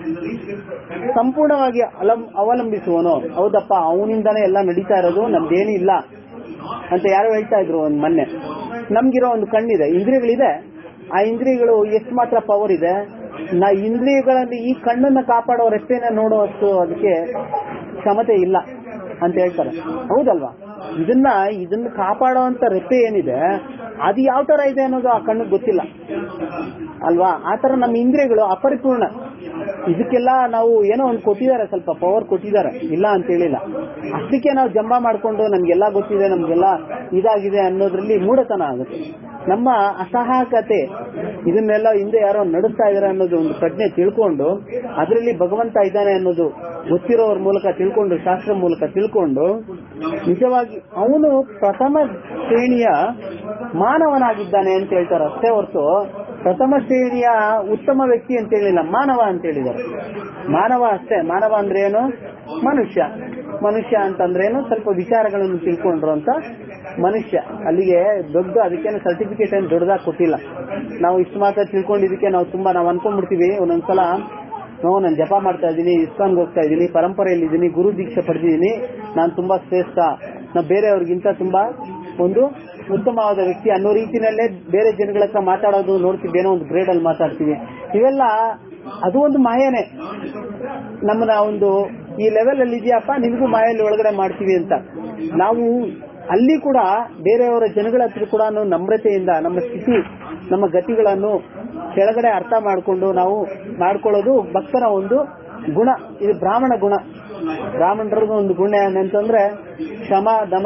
S1: ಸಂಪೂರ್ಣವಾಗಿ ಅಲಂ ಅವಲಂಬಿಸುವನು ಹೌದಪ್ಪ ಅವನಿಂದಾನೇ ಎಲ್ಲ ನಡೀತಾ ಇರೋದು ನಮ್ದೇನು ಇಲ್ಲ ಅಂತ ಯಾರು ಹೇಳ್ತಾ ಇದ್ರು ಒಂದ್ ಮೊನ್ನೆ ನಮ್ಗಿರೋ ಒಂದು ಕಣ್ಣಿದೆ ಇಂದ್ರಿಯಗಳಿದೆ ಆ ಇಂದ್ರಿಯಗಳು ಎಷ್ಟು ಮಾತ್ರ ಪವರ್ ಇದೆ ನಾ ಇಂದ್ರಿಯಗಳಲ್ಲಿ ಈ ಕಣ್ಣನ್ನ ಕಾಪಾಡೋ ರೆಪ್ಪೆನ ನೋಡುವಷ್ಟು ಅದಕ್ಕೆ ಕ್ಷಮತೆ ಇಲ್ಲ ಅಂತ ಹೇಳ್ತಾರೆ ಹೌದಲ್ವಾ ಇದನ್ನ ಇದನ್ನ ಕಾಪಾಡುವಂತ ರೆಪ್ಪೆ ಏನಿದೆ ಅದು ಯಾವ ತರ ಇದೆ ಅನ್ನೋದು ಆ ಕಣ್ಣಿಗೆ ಗೊತ್ತಿಲ್ಲ ಅಲ್ವಾ ಆತರ ನಮ್ಮ ಇಂದ್ರಿಯಗಳು ಅಪರಿಪೂರ್ಣ ಇದಕ್ಕೆಲ್ಲ ನಾವು ಏನೋ ಒಂದು ಕೊಟ್ಟಿದ್ದಾರೆ ಸ್ವಲ್ಪ ಪವರ್ ಕೊಟ್ಟಿದ್ದಾರೆ ಇಲ್ಲ ಅಂತ ಹೇಳಿಲ್ಲ ಅಷ್ಟಕ್ಕೆ ನಾವು ಜಂಬ ಮಾಡ್ಕೊಂಡು ನಮ್ಗೆಲ್ಲ ಗೊತ್ತಿದೆ ನಮ್ಗೆಲ್ಲ ಇದಾಗಿದೆ ಅನ್ನೋದ್ರಲ್ಲಿ ಮೂಢತನ ಆಗುತ್ತೆ ನಮ್ಮ ಅಸಹಾಯಕತೆ ಇದನ್ನೆಲ್ಲ ಹಿಂದೆ ಯಾರೋ ನಡೆಸ್ತಾ ಇದಾರೆ ಅನ್ನೋದು ಒಂದು ಪ್ರಜ್ಞೆ ತಿಳ್ಕೊಂಡು ಅದರಲ್ಲಿ ಭಗವಂತ ಇದ್ದಾನೆ ಅನ್ನೋದು ಗೊತ್ತಿರೋರ ಮೂಲಕ ತಿಳ್ಕೊಂಡು ಶಾಸ್ತ್ರ ಮೂಲಕ ತಿಳ್ಕೊಂಡು ನಿಜವಾಗಿ ಅವನು ಪ್ರಥಮ ಶ್ರೇಣಿಯ ಮಾನವನಾಗಿದ್ದಾನೆ ಅಂತ ಹೇಳ್ತಾರೆ ಅಷ್ಟೇ ಹೊರತು ಪ್ರಥಮ ಶ್ರೇಣಿಯ ಉತ್ತಮ ವ್ಯಕ್ತಿ ಅಂತ ಹೇಳಿಲ್ಲ ಮಾನವ ಅಂತ ಹೇಳಿದ್ದಾರೆ ಮಾನವ ಅಷ್ಟೇ ಮಾನವ ಅಂದ್ರೆ ಏನು ಮನುಷ್ಯ ಮನುಷ್ಯ ಅಂತಂದ್ರೆ ಏನು ಸ್ವಲ್ಪ ವಿಚಾರಗಳನ್ನು ತಿಳ್ಕೊಂಡ್ರು ಅಂತ ಮನುಷ್ಯ ಅಲ್ಲಿಗೆ ದೊಡ್ಡ ಅದಕ್ಕೇನು ಸರ್ಟಿಫಿಕೇಟ್ ಏನು ದೊಡ್ಡದಾಗಿ ಕೊಟ್ಟಿಲ್ಲ ನಾವು ಇಷ್ಟು ಮಾತ್ರ ತಿಳ್ಕೊಂಡಿದ್ದಕ್ಕೆ ನಾವು ತುಂಬಾ ನಾವು ಅನ್ಕೊಂಡ್ಬಿಡ್ತೀವಿ ಒಂದೊಂದ್ಸಲ ನಾವು ನಾನು ಜಪ ಮಾಡ್ತಾ ಇದ್ದೀನಿ ಇಸ್ಕಾನ್ಗೆ ಹೋಗ್ತಾ ಇದ್ದೀನಿ ಪರಂಪರೆಯಲ್ಲಿ ಇದ್ದೀನಿ ಗುರು ದೀಕ್ಷೆ ಪಡೆದಿದ್ದೀನಿ ನಾನು ತುಂಬಾ ಶ್ರೇಷ್ಠ ನಾವು ಬೇರೆಯವ್ರಿಗಿಂತ ತುಂಬಾ ಒಂದು ಉತ್ತಮವಾದ ವ್ಯಕ್ತಿ ಅನ್ನೋ ರೀತಿನಲ್ಲೇ ಬೇರೆ ಜನಗಳ ಹತ್ರ ಮಾತಾಡೋದು ನೋಡ್ತೀವಿ ಏನೋ ಒಂದು ಗ್ರೇಡ್ ಅಲ್ಲಿ ಮಾತಾಡ್ತೀವಿ ಇವೆಲ್ಲ ಅದು ಒಂದು ಮಾಯನೇ ನಮ್ಮನ್ನ ಒಂದು ಈ ಲೆವೆಲ್ ಅಲ್ಲಿ ಇದೆಯಪ್ಪ ನಿಮಗೂ ಮಾಯಲ್ಲಿ ಒಳಗಡೆ ಮಾಡ್ತೀವಿ ಅಂತ ನಾವು ಅಲ್ಲಿ ಕೂಡ ಬೇರೆಯವರ ಜನಗಳ ಹತ್ರ ಕೂಡ ನಮ್ರತೆಯಿಂದ ನಮ್ಮ ಸ್ಥಿತಿ ನಮ್ಮ ಗತಿಗಳನ್ನು ಕೆಳಗಡೆ ಅರ್ಥ ಮಾಡಿಕೊಂಡು ನಾವು ಮಾಡ್ಕೊಳ್ಳೋದು ಭಕ್ತರ ಒಂದು ಗುಣ ಇದು ಬ್ರಾಹ್ಮಣ ಗುಣ ಬ್ರಾಹ್ಮಣರದ್ದು ಒಂದು ಗುಣ ಏನಂತಂದ್ರೆ ಶಮ ದಮ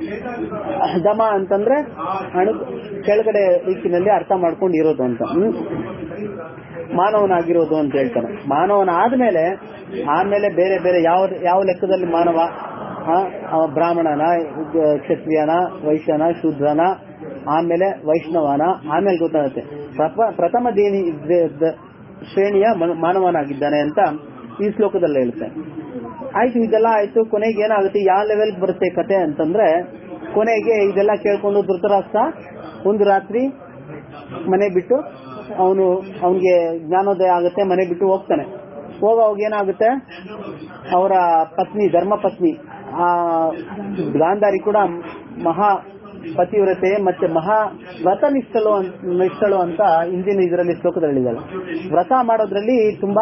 S1: ದಮ ಅಂತಂದ್ರೆ ಅಣು ಕೆಳಗಡೆ ರೀತಿನಲ್ಲಿ ಅರ್ಥ ಮಾಡ್ಕೊಂಡು ಇರೋದು ಅಂತ ಹ್ಮ್ ಮಾನವನಾಗಿರೋದು ಅಂತ ಹೇಳ್ತಾನೆ ಮಾನವನ ಆದ್ಮೇಲೆ ಆಮೇಲೆ ಬೇರೆ ಬೇರೆ ಯಾವ ಯಾವ ಲೆಕ್ಕದಲ್ಲಿ ಮಾನವ ಆ, ಅವ ಬ್ರಾಹ್ಮಣನ ಗ- ಕ್ಷತ್ರಿಯನ ವೈಶ್ಯನ ಶೂದ್ರನ ಆಮೇಲೆ ವೈಷ್ಣವನ ಆಮೇಲೆ ಗೊತ್ತಾಗುತ್ತೆ ಪ್ರಪ- ಪ್ರಥಮ ದೇನಿ ದ- ದ- ಶ್ರೇಣಿಯ ಮನ- ಮಾನವನಾಗಿದ್ದಾನೆ ಅಂತ ಈ ಶ್ಲೋಕದಲ್ಲಿ ಹೇಳುತ್ತೆ ಆಯ್ತು ಇದೆಲ್ಲ ಆಯ್ತು ಕೊನೆಗೆ ಏನಾಗುತ್ತೆ ಯಾವ ಲೆವೆಲ್ ಬರುತ್ತೆ ಕತೆ ಅಂತಂದ್ರೆ ಕೊನೆಗೆ ಇದೆಲ್ಲ ಕೇಳ್ಕೊಂಡು ಧೃತರಾಷ್ಟ್ರ ಒಂದು ರಾತ್ರಿ ಮನೆ ಬಿಟ್ಟು ಅವನು ಅವನಿಗೆ ಜ್ಞಾನೋದಯ ಆಗುತ್ತೆ ಮನೆ ಬಿಟ್ಟು ಹೋಗ್ತಾನೆ ಹೋಗೋವಾಗ ಏನಾಗುತ್ತೆ ಅವರ ಪತ್ನಿ ಧರ್ಮ ಪತ್ನಿ ಆ ಗಾಂಧಾರಿ ಕೂಡ ಮಹಾ ಪತಿವ್ರತೆ ಮತ್ತೆ ಮಹಾ ವ್ರತ ನಿಷ್ಠಳು ಅಂತ ನಿಷ್ಠಳು ಅಂತ ಹಿಂದಿನ ಇದರಲ್ಲಿ ಶ್ಲೋಕದಲ್ಲಿ ಹೇಳಿದಾಳೆ ವ್ರತ ಮಾಡೋದ್ರಲ್ಲಿ ತುಂಬಾ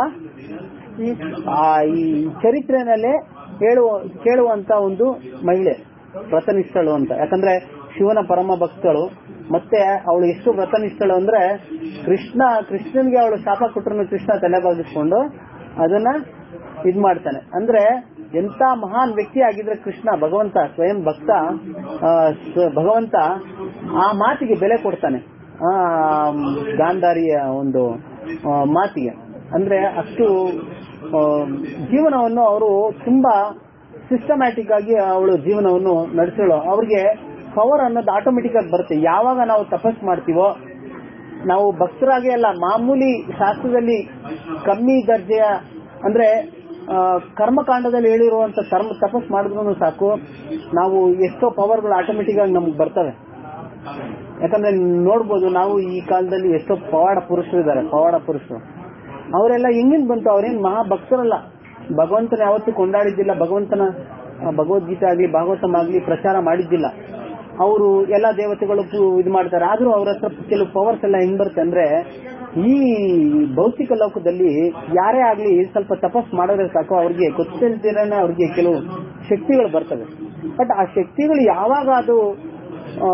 S1: ಆ ಈ ಚರಿತ್ರೆನಲ್ಲೇ ಹೇಳುವ ಕೇಳುವಂತ ಒಂದು ಮಹಿಳೆ ವ್ರತನಿಷ್ಠಳು ಅಂತ ಯಾಕಂದ್ರೆ ಶಿವನ ಪರಮ ಭಕ್ತಳು ಮತ್ತೆ ಅವಳು ಎಷ್ಟು ವ್ರತನಿಷ್ಠಳು ಅಂದ್ರೆ ಕೃಷ್ಣ ಕೃಷ್ಣನ್ಗೆ ಅವಳು ಶಾಪ ಕೊಟ್ಟರು ಕೃಷ್ಣ ತಲೆಬಾಗಿಸ್ಕೊಂಡು ಅದನ್ನ ಇದ್ ಮಾಡ್ತಾನೆ ಅಂದ್ರೆ ಎಂತ ಮಹಾನ್ ವ್ಯಕ್ತಿ ಆಗಿದ್ರೆ ಕೃಷ್ಣ ಭಗವಂತ ಸ್ವಯಂ ಭಕ್ತ ಆ, ಸ್ವ- ಭಗವಂತ ಆ ಮಾತಿಗೆ ಬೆಲೆ ಕೊಡ್ತಾನೆ ಆ ಗಾಂಧಾರಿಯ ಒಂದು ಆ, ಮಾತಿಗೆ ಅಂದ್ರೆ ಅಷ್ಟು ಆ, ಜೀವನವನ್ನು ಅವರು ತುಂಬಾ ಸಿಸ್ಟಮ್ಯಾಟಿಕ್ ಆಗಿ ಅವಳು ಜೀವನವನ್ನು ನಡೆಸಳು ಅವ್ರಿಗೆ ಪವರ್ ಅನ್ನೋದು ಆಟೋಮೆಟಿಕ್ ಆಗಿ ಬರುತ್ತೆ ಯಾವಾಗ ನಾವು ತಪಸ್ ಮಾಡ್ತೀವೋ ನಾವು ಭಕ್ತರಾಗಿ ಅಲ್ಲ ಮಾಮೂಲಿ ಶಾಸ್ತ್ರದಲ್ಲಿ ಕಮ್ಮಿ ದರ್ಜೆಯ ಅಂದ್ರೆ ಆ, ಕರ್ಮಕಾಂಡದಲ್ಲಿ ಹೇಳಿರುವಂತ ಕರ್ಮ ತಪಸ್ ಮಾಡಿದ್ರು ಸಾಕು ನಾವು ಎಷ್ಟೋ ಪವರ್ಗಳು ಆಟೋಮೆಟಿಕ್ ಆಗಿ ನಮ್ಗೆ ಬರ್ತವೆ ಯಾಕಂದ್ರೆ ನೋಡ್ಬೋದು ನಾವು ಈ ಕಾಲದಲ್ಲಿ ಎಷ್ಟೋ ಪವಾಡ ಪುರುಷರು ಇದ್ದಾರೆ ಪವಾಡ ಪುರುಷರು ಅವರೆಲ್ಲ ಹೆಂಗಿಂದ ಬಂತು ಅವ್ರೇನ್ ಮಹಾ ಭಕ್ತರಲ್ಲ ಭಗವಂತನ ಯಾವತ್ತೂ ಕೊಂಡಾಡಿದ್ದಿಲ್ಲ ಭಗವಂತನ ಆ, ಭಗವದ್ಗೀತೆ ಆಗ್ಲಿ ಭಾಗವತಂ ಆಗ್ಲಿ ಪ್ರಚಾರ ಮಾಡಿದ್ದಿಲ್ಲ ಅವರು ಎಲ್ಲಾ ದೇವತೆಗಳು ಪು- ಇದು ಮಾಡ್ತಾರೆ ಆದ್ರೂ ಅವ್ರ ಹತ್ರ ಕೆಲವು ಪವರ್ಸ್ ಎಲ್ಲ ಹೆಂಗ್ ಬರುತ್ತೆ ಅಂದ್ರೆ ಈ ಭೌತಿಕ ಲೋಕದಲ್ಲಿ ಯಾರೇ ಆಗ್ಲಿ ಸ್ವಲ್ಪ ತಪಸ್ ಮಾಡಿದ್ರೆ ಸಾಕು ಅವ್ರಿಗೆ ಗೊತ್ತಿಲ್ದಿರನೆ ಅವ್ರಿಗೆ ಕೆಲವು ಶಕ್ತಿಗಳು ಬರ್ತವೆ ಬಟ್ ಆ ಶಕ್ತಿಗಳು ಯಾವಾಗ ಅದು ಆ,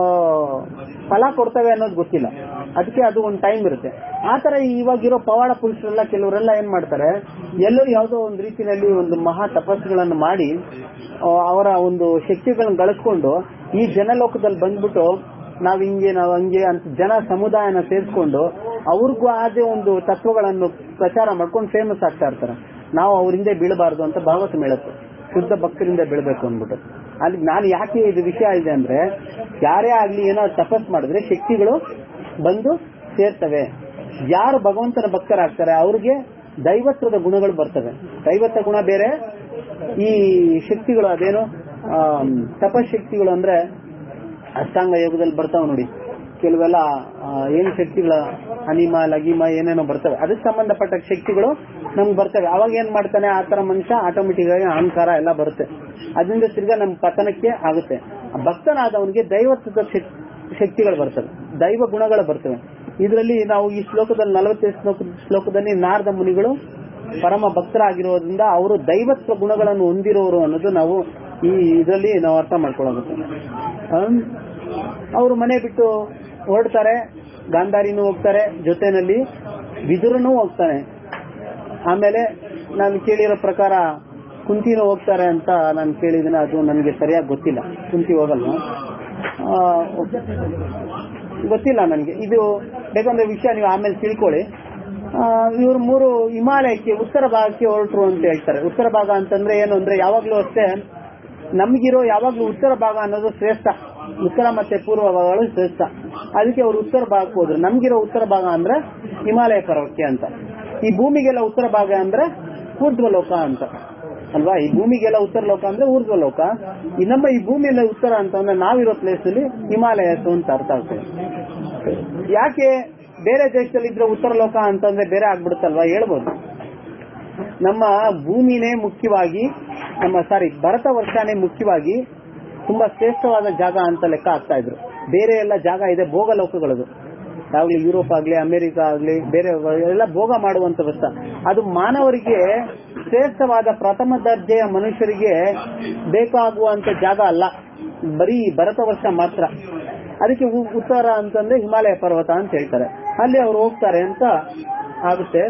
S1: ಫಲ ಕೊಡ್ತವೆ ಅನ್ನೋದು ಗೊತ್ತಿಲ್ಲ ಅದಕ್ಕೆ ಅದು ಒಂದು ಟೈಮ್ ಇರುತ್ತೆ ಆತರ ಇವಾಗಿರೋ ಪವಾಡ ಪುರುಷರೆಲ್ಲ ಕೆಲವರೆಲ್ಲ ಏನ್ ಮಾಡ್ತಾರೆ ಎಲ್ಲೋ ಯಾವುದೋ ಒಂದು ರೀತಿಯಲ್ಲಿ ಒಂದು ಮಹಾ ತಪಸ್ಸುಗಳನ್ನು ಮಾಡಿ ಆ, ಅವರ ಒಂದು ಶಕ್ತಿಗಳನ್ನು ಗಳಿಸ್ಕೊಂಡು ಈ ಜನಲೋಕದಲ್ಲಿ ಬಂದ್ಬಿಟ್ಟು ನಾವ್ ಹಿಂಗೆ ನಾವ್ ಹಂಗೆ ಅಂತ ಜನ ಸಮುದಾಯನ ಸೇರಿಸ್ಕೊಂಡು ಅವ್ರಿಗೂ ಅದೇ ಒಂದು ತತ್ವಗಳನ್ನು ಪ್ರಚಾರ ಮಾಡ್ಕೊಂಡು ಫೇಮಸ್ ಆಗ್ತಾ ಇರ್ತಾರೆ ನಾವು ಅವರಿಂದ ಬೀಳಬಾರದು ಅಂತ ಭಾಗವತ ಹೇಳುತ್ತೆ ಶುದ್ಧ ಭಕ್ತರಿಂದ ಬೀಳಬೇಕು ಅಂದ್ಬಿಟ್ಟು ಅಲ್ಲಿ ನಾನು ಯಾಕೆ ಇದು ವಿಷಯ ಇದೆ ಅಂದ್ರೆ ಯಾರೇ ಆಗ್ಲಿ ಏನೋ ತಪಸ್ ಮಾಡಿದ್ರೆ ಶಕ್ತಿಗಳು ಬಂದು ಸೇರ್ತವೆ ಯಾರು ಭಗವಂತನ ಭಕ್ತರಾಗ್ತಾರೆ ಅವ್ರಿಗೆ ದೈವತ್ವದ ಗುಣಗಳು ಬರ್ತವೆ ದೈವತ್ವ ಗುಣ ಬೇರೆ ಈ ಶಕ್ತಿಗಳು ಅದೇನು ಆಮ್, ತಪಶಕ್ತಿಗಳು ಅಂದ್ರೆ ಅಷ್ಟಾಂಗ ಯೋಗದಲ್ಲಿ ಬರ್ತಾವ ನೋಡಿ ಕೆಲವೆಲ್ಲ ಆ, ಏನ್ ಶಕ್ತಿಗಳ ಅನಿಮ ಲಗಿಮ ಏನೇನೋ ಬರ್ತವೆ ಅದಕ್ಕೆ ಸಂಬಂಧಪಟ್ಟ ಶಕ್ತಿಗಳು ನಮ್ಗೆ ಬರ್ತವೆ ಅವಾಗ ಏನ್ ಮಾಡ್ತಾನೆ ಆ ತರ ಮನುಷ್ಯ ಆಟೋಮೆಟಿಕ್ ಆಗಿ ಅಹಂಕಾರ ಎಲ್ಲ ಬರುತ್ತೆ ಅದರಿಂದ ತಿರ್ಗಾ ನಮ್ ಪತನಕ್ಕೆ ಆಗುತ್ತೆ ಆ ಭಕ್ತನಾದವನಿಗೆ ದೈವತ್ವದ ಶಕ್- ಶಕ್ತಿಗಳು ಬರ್ತವೆ ದೈವ ಗುಣಗಳು ಬರ್ತವೆ ಇದರಲ್ಲಿ ನಾವು ಈ ಶ್ಲೋಕದಲ್ಲಿ ನಲವತ್ತೈದು ಶ್ಲೋಕ ಶ್ಲೋಕದಲ್ಲಿ ನಾರದ ಮುನಿಗಳು ಪರಮ ಭಕ್ತರಾಗಿರೋದ್ರಿಂದ ಅವರು ದೈವತ್ವ ಗುಣಗಳನ್ನು ಹೊಂದಿರೋರು ಅನ್ನೋದು ನಾವು ಈ ಇದರಲ್ಲಿ ನಾವು ಅರ್ಥ ಮಾಡ್ಕೊಳ್ಳೋಗುತ್ತೆ ಅವರು ಮನೆ ಬಿಟ್ಟು ಹೊರಡ್ತಾರೆ ಗಾಂಧಾರಿನೂ ಹೋಗ್ತಾರೆ ಜೊತೆನಲ್ಲಿ ವಿದುರನೂ ಹೋಗ್ತಾನೆ ಆಮೇಲೆ ನಾನು ಕೇಳಿರೋ ಪ್ರಕಾರ ಕುಂತಿನೂ ಹೋಗ್ತಾರೆ ಅಂತ ನಾನು ಕೇಳಿದ್ದೀನಿ ಅದು ನನಗೆ ಸರಿಯಾಗಿ ಗೊತ್ತಿಲ್ಲ ಕುಂತಿ ಹೋಗಲ್ವಾ ಆ, ಗೊತ್ತಿಲ್ಲ ನನಗೆ ಇದು ಬೇಕಂದ್ರೆ ವಿಷಯ ನೀವು ಆಮೇಲೆ ತಿಳ್ಕೊಳ್ಳಿ ಇವರು ಮೂರು ಹಿಮಾಲಯಕ್ಕೆ ಉತ್ತರ ಭಾಗಕ್ಕೆ ಹೊರಟರು ಅಂತ ಹೇಳ್ತಾರೆ ಉತ್ತರ ಭಾಗ ಅಂತಂದ್ರೆ ಏನು ಅಂದ್ರೆ ಯಾವಾಗ್ಲೂ ಅಷ್ಟೇ ನಮ್ಗಿರೋ ಯಾವಾಗ್ಲೂ ಉತ್ತರ ಭಾಗ ಅನ್ನೋದು ಶ್ರೇಷ್ಠ ಉತ್ತರ ಮತ್ತೆ ಪೂರ್ವ ಭಾಗಗಳು ಶ್ರೇಷ್ಠ ಅದಕ್ಕೆ ಅವರು ಉತ್ತರ ಭಾಗಕ್ಕೆ ಹೋದ್ರು ನಮ್ಗಿರೋ ಉತ್ತರ ಭಾಗ ಅಂದ್ರೆ ಹಿಮಾಲಯ ಪರ್ವಕ್ಕೆ ಅಂತ ಈ ಭೂಮಿಗೆಲ್ಲ ಉತ್ತರ ಭಾಗ ಅಂದ್ರೆ ಊರ್ಧ್ವ ಲೋಕ ಅಂತ ಅಲ್ವಾ ಈ ಭೂಮಿಗೆಲ್ಲ ಉತ್ತರ ಲೋಕ ಅಂದ್ರೆ ಊರ್ಧ್ವ ಲೋಕ ಈ ನಮ್ಮ ಈ ಭೂಮಿಯಲ್ಲ ಉತ್ತರ ಅಂತ ಅಂದ್ರೆ ನಾವಿರೋ ಪ್ಲೇಸ್ ಅಲ್ಲಿ ಹಿಮಾಲಯಸ್ ಅಂತ ಅರ್ಥ ಆಗ್ತದೆ ಯಾಕೆ ಬೇರೆ ದೇಶದಲ್ಲಿ ಇದ್ರೆ ಉತ್ತರ ಲೋಕ ಅಂತಂದ್ರೆ ಬೇರೆ ಆಗ್ಬಿಡುತ್ತಲ್ವಾ ಹೇಳ್ಬೋದು ನಮ್ಮ ಭೂಮಿನೇ ಮುಖ್ಯವಾಗಿ ನಮ್ಮ ಸಾರಿ ಭರತ ವರ್ಷನೇ ಮುಖ್ಯವಾಗಿ ತುಂಬಾ ಶ್ರೇಷ್ಠವಾದ ಜಾಗ ಅಂತ ಲೆಕ್ಕ ಆಗ್ತಾ ಇದ್ರು ಬೇರೆ ಎಲ್ಲ ಜಾಗ ಇದೆ ಭೋಗ ಲೋಕಗಳದು ಯಾವಾಗ್ಲೂ ಯುರೋಪ್ ಆಗ್ಲಿ ಅಮೆರಿಕ ಆಗ್ಲಿ ಬೇರೆ ಎಲ್ಲ ಭೋಗ ಮಾಡುವಂತ ವಸ್ತ ಅದು ಮಾನವರಿಗೆ ಶ್ರೇಷ್ಠವಾದ ಪ್ರಥಮ ದರ್ಜೆಯ ಮನುಷ್ಯರಿಗೆ ಬೇಕಾಗುವಂತ ಜಾಗ ಅಲ್ಲ ಬರೀ ಭರತ ವರ್ಷ ಮಾತ್ರ ಅದಕ್ಕೆ ಉ- ಉತ್ತರ ಅಂತಂದ್ರೆ ಹಿಮಾಲಯ ಪರ್ವತ ಅಂತ ಹೇಳ್ತಾರೆ ಅಲ್ಲಿ ಅವ್ರು ಹೋಗ್ತಾರೆ ಅಂತ ಆಗುತ್ತೆ